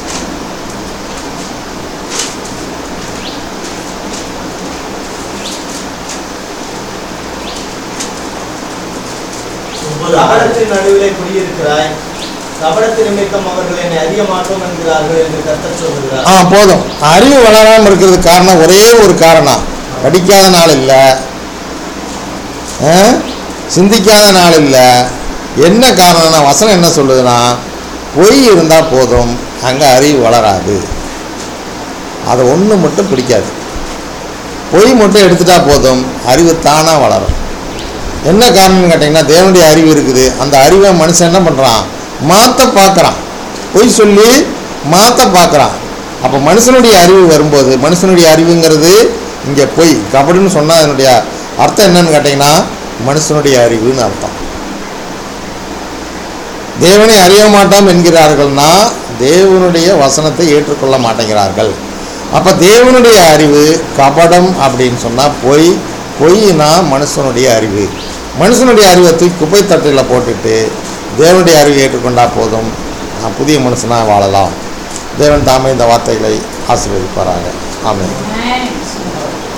ஒன்பது ஆறு கபடத்தின் நடுவிலே குடியிருக்கிறாய் கபடத்து நிமித்தம் அவர்கள் என்னை அறிய மாட்டோம் என்கிறார்கள் என்று கர்த்தர் சொல்கிறார் ஆ போதும் அறிவு வளராமல் இருக்கிறதுக்கு காரணம் ஒரே ஒரு காரணம் படிக்காத நாள் இல்லை ஆ? சிந்திக்காத நாள் இல்லை என்ன காரணம்னா வசனம் என்ன சொல்லுதுன்னா பொய் இருந்தால் போதும் அங்கே அறிவு வளராது அதை ஒன்று மட்டும் பிடிக்காது பொய் மட்டும் எடுத்துட்டா போதும் அறிவு தானாக வளரும் என்ன காரணம்னு கேட்டிங்கன்னா தேவனுடைய அறிவு இருக்குது அந்த அறிவை மனுஷன் என்ன பண்ணுறான் மாற்ற பார்க்குறான் பொய் சொல்லி மாற்ற பார்க்குறான் அப்போ மனுஷனுடைய அறிவு வரும்போது மனுஷனுடைய அறிவுங்கிறது இங்கே பொய் கபடின்னு சொன்னால் அதனுடைய அர்த்தம் என்னன்னு கேட்டிங்கன்னா மனுஷனுடைய அறிவுன்னு அர்த்தம் தேவனை அறிய மாட்டோம் என்கிறார்கள்னா தேவனுடைய வசனத்தை ஏற்றுக்கொள்ள மாட்டேங்கிறார்கள் அப்போ தேவனுடைய அறிவு கபடம் அப்படின்னு சொன்னால் பொய் பொய்னா மனுஷனுடைய அறிவு மனுஷனுடைய அறிவை தூக்கி குப்பை தட்டில் போட்டுட்டு தேவனுடைய அறிவை ஏற்றுக்கொண்டா போதும் நான் புதிய மனுஷனாக வாழலாம் தேவன் தாமே இந்த வார்த்தைகளை ஆசீர்வதிப்பாராங்க ஆமென் ஆமென்.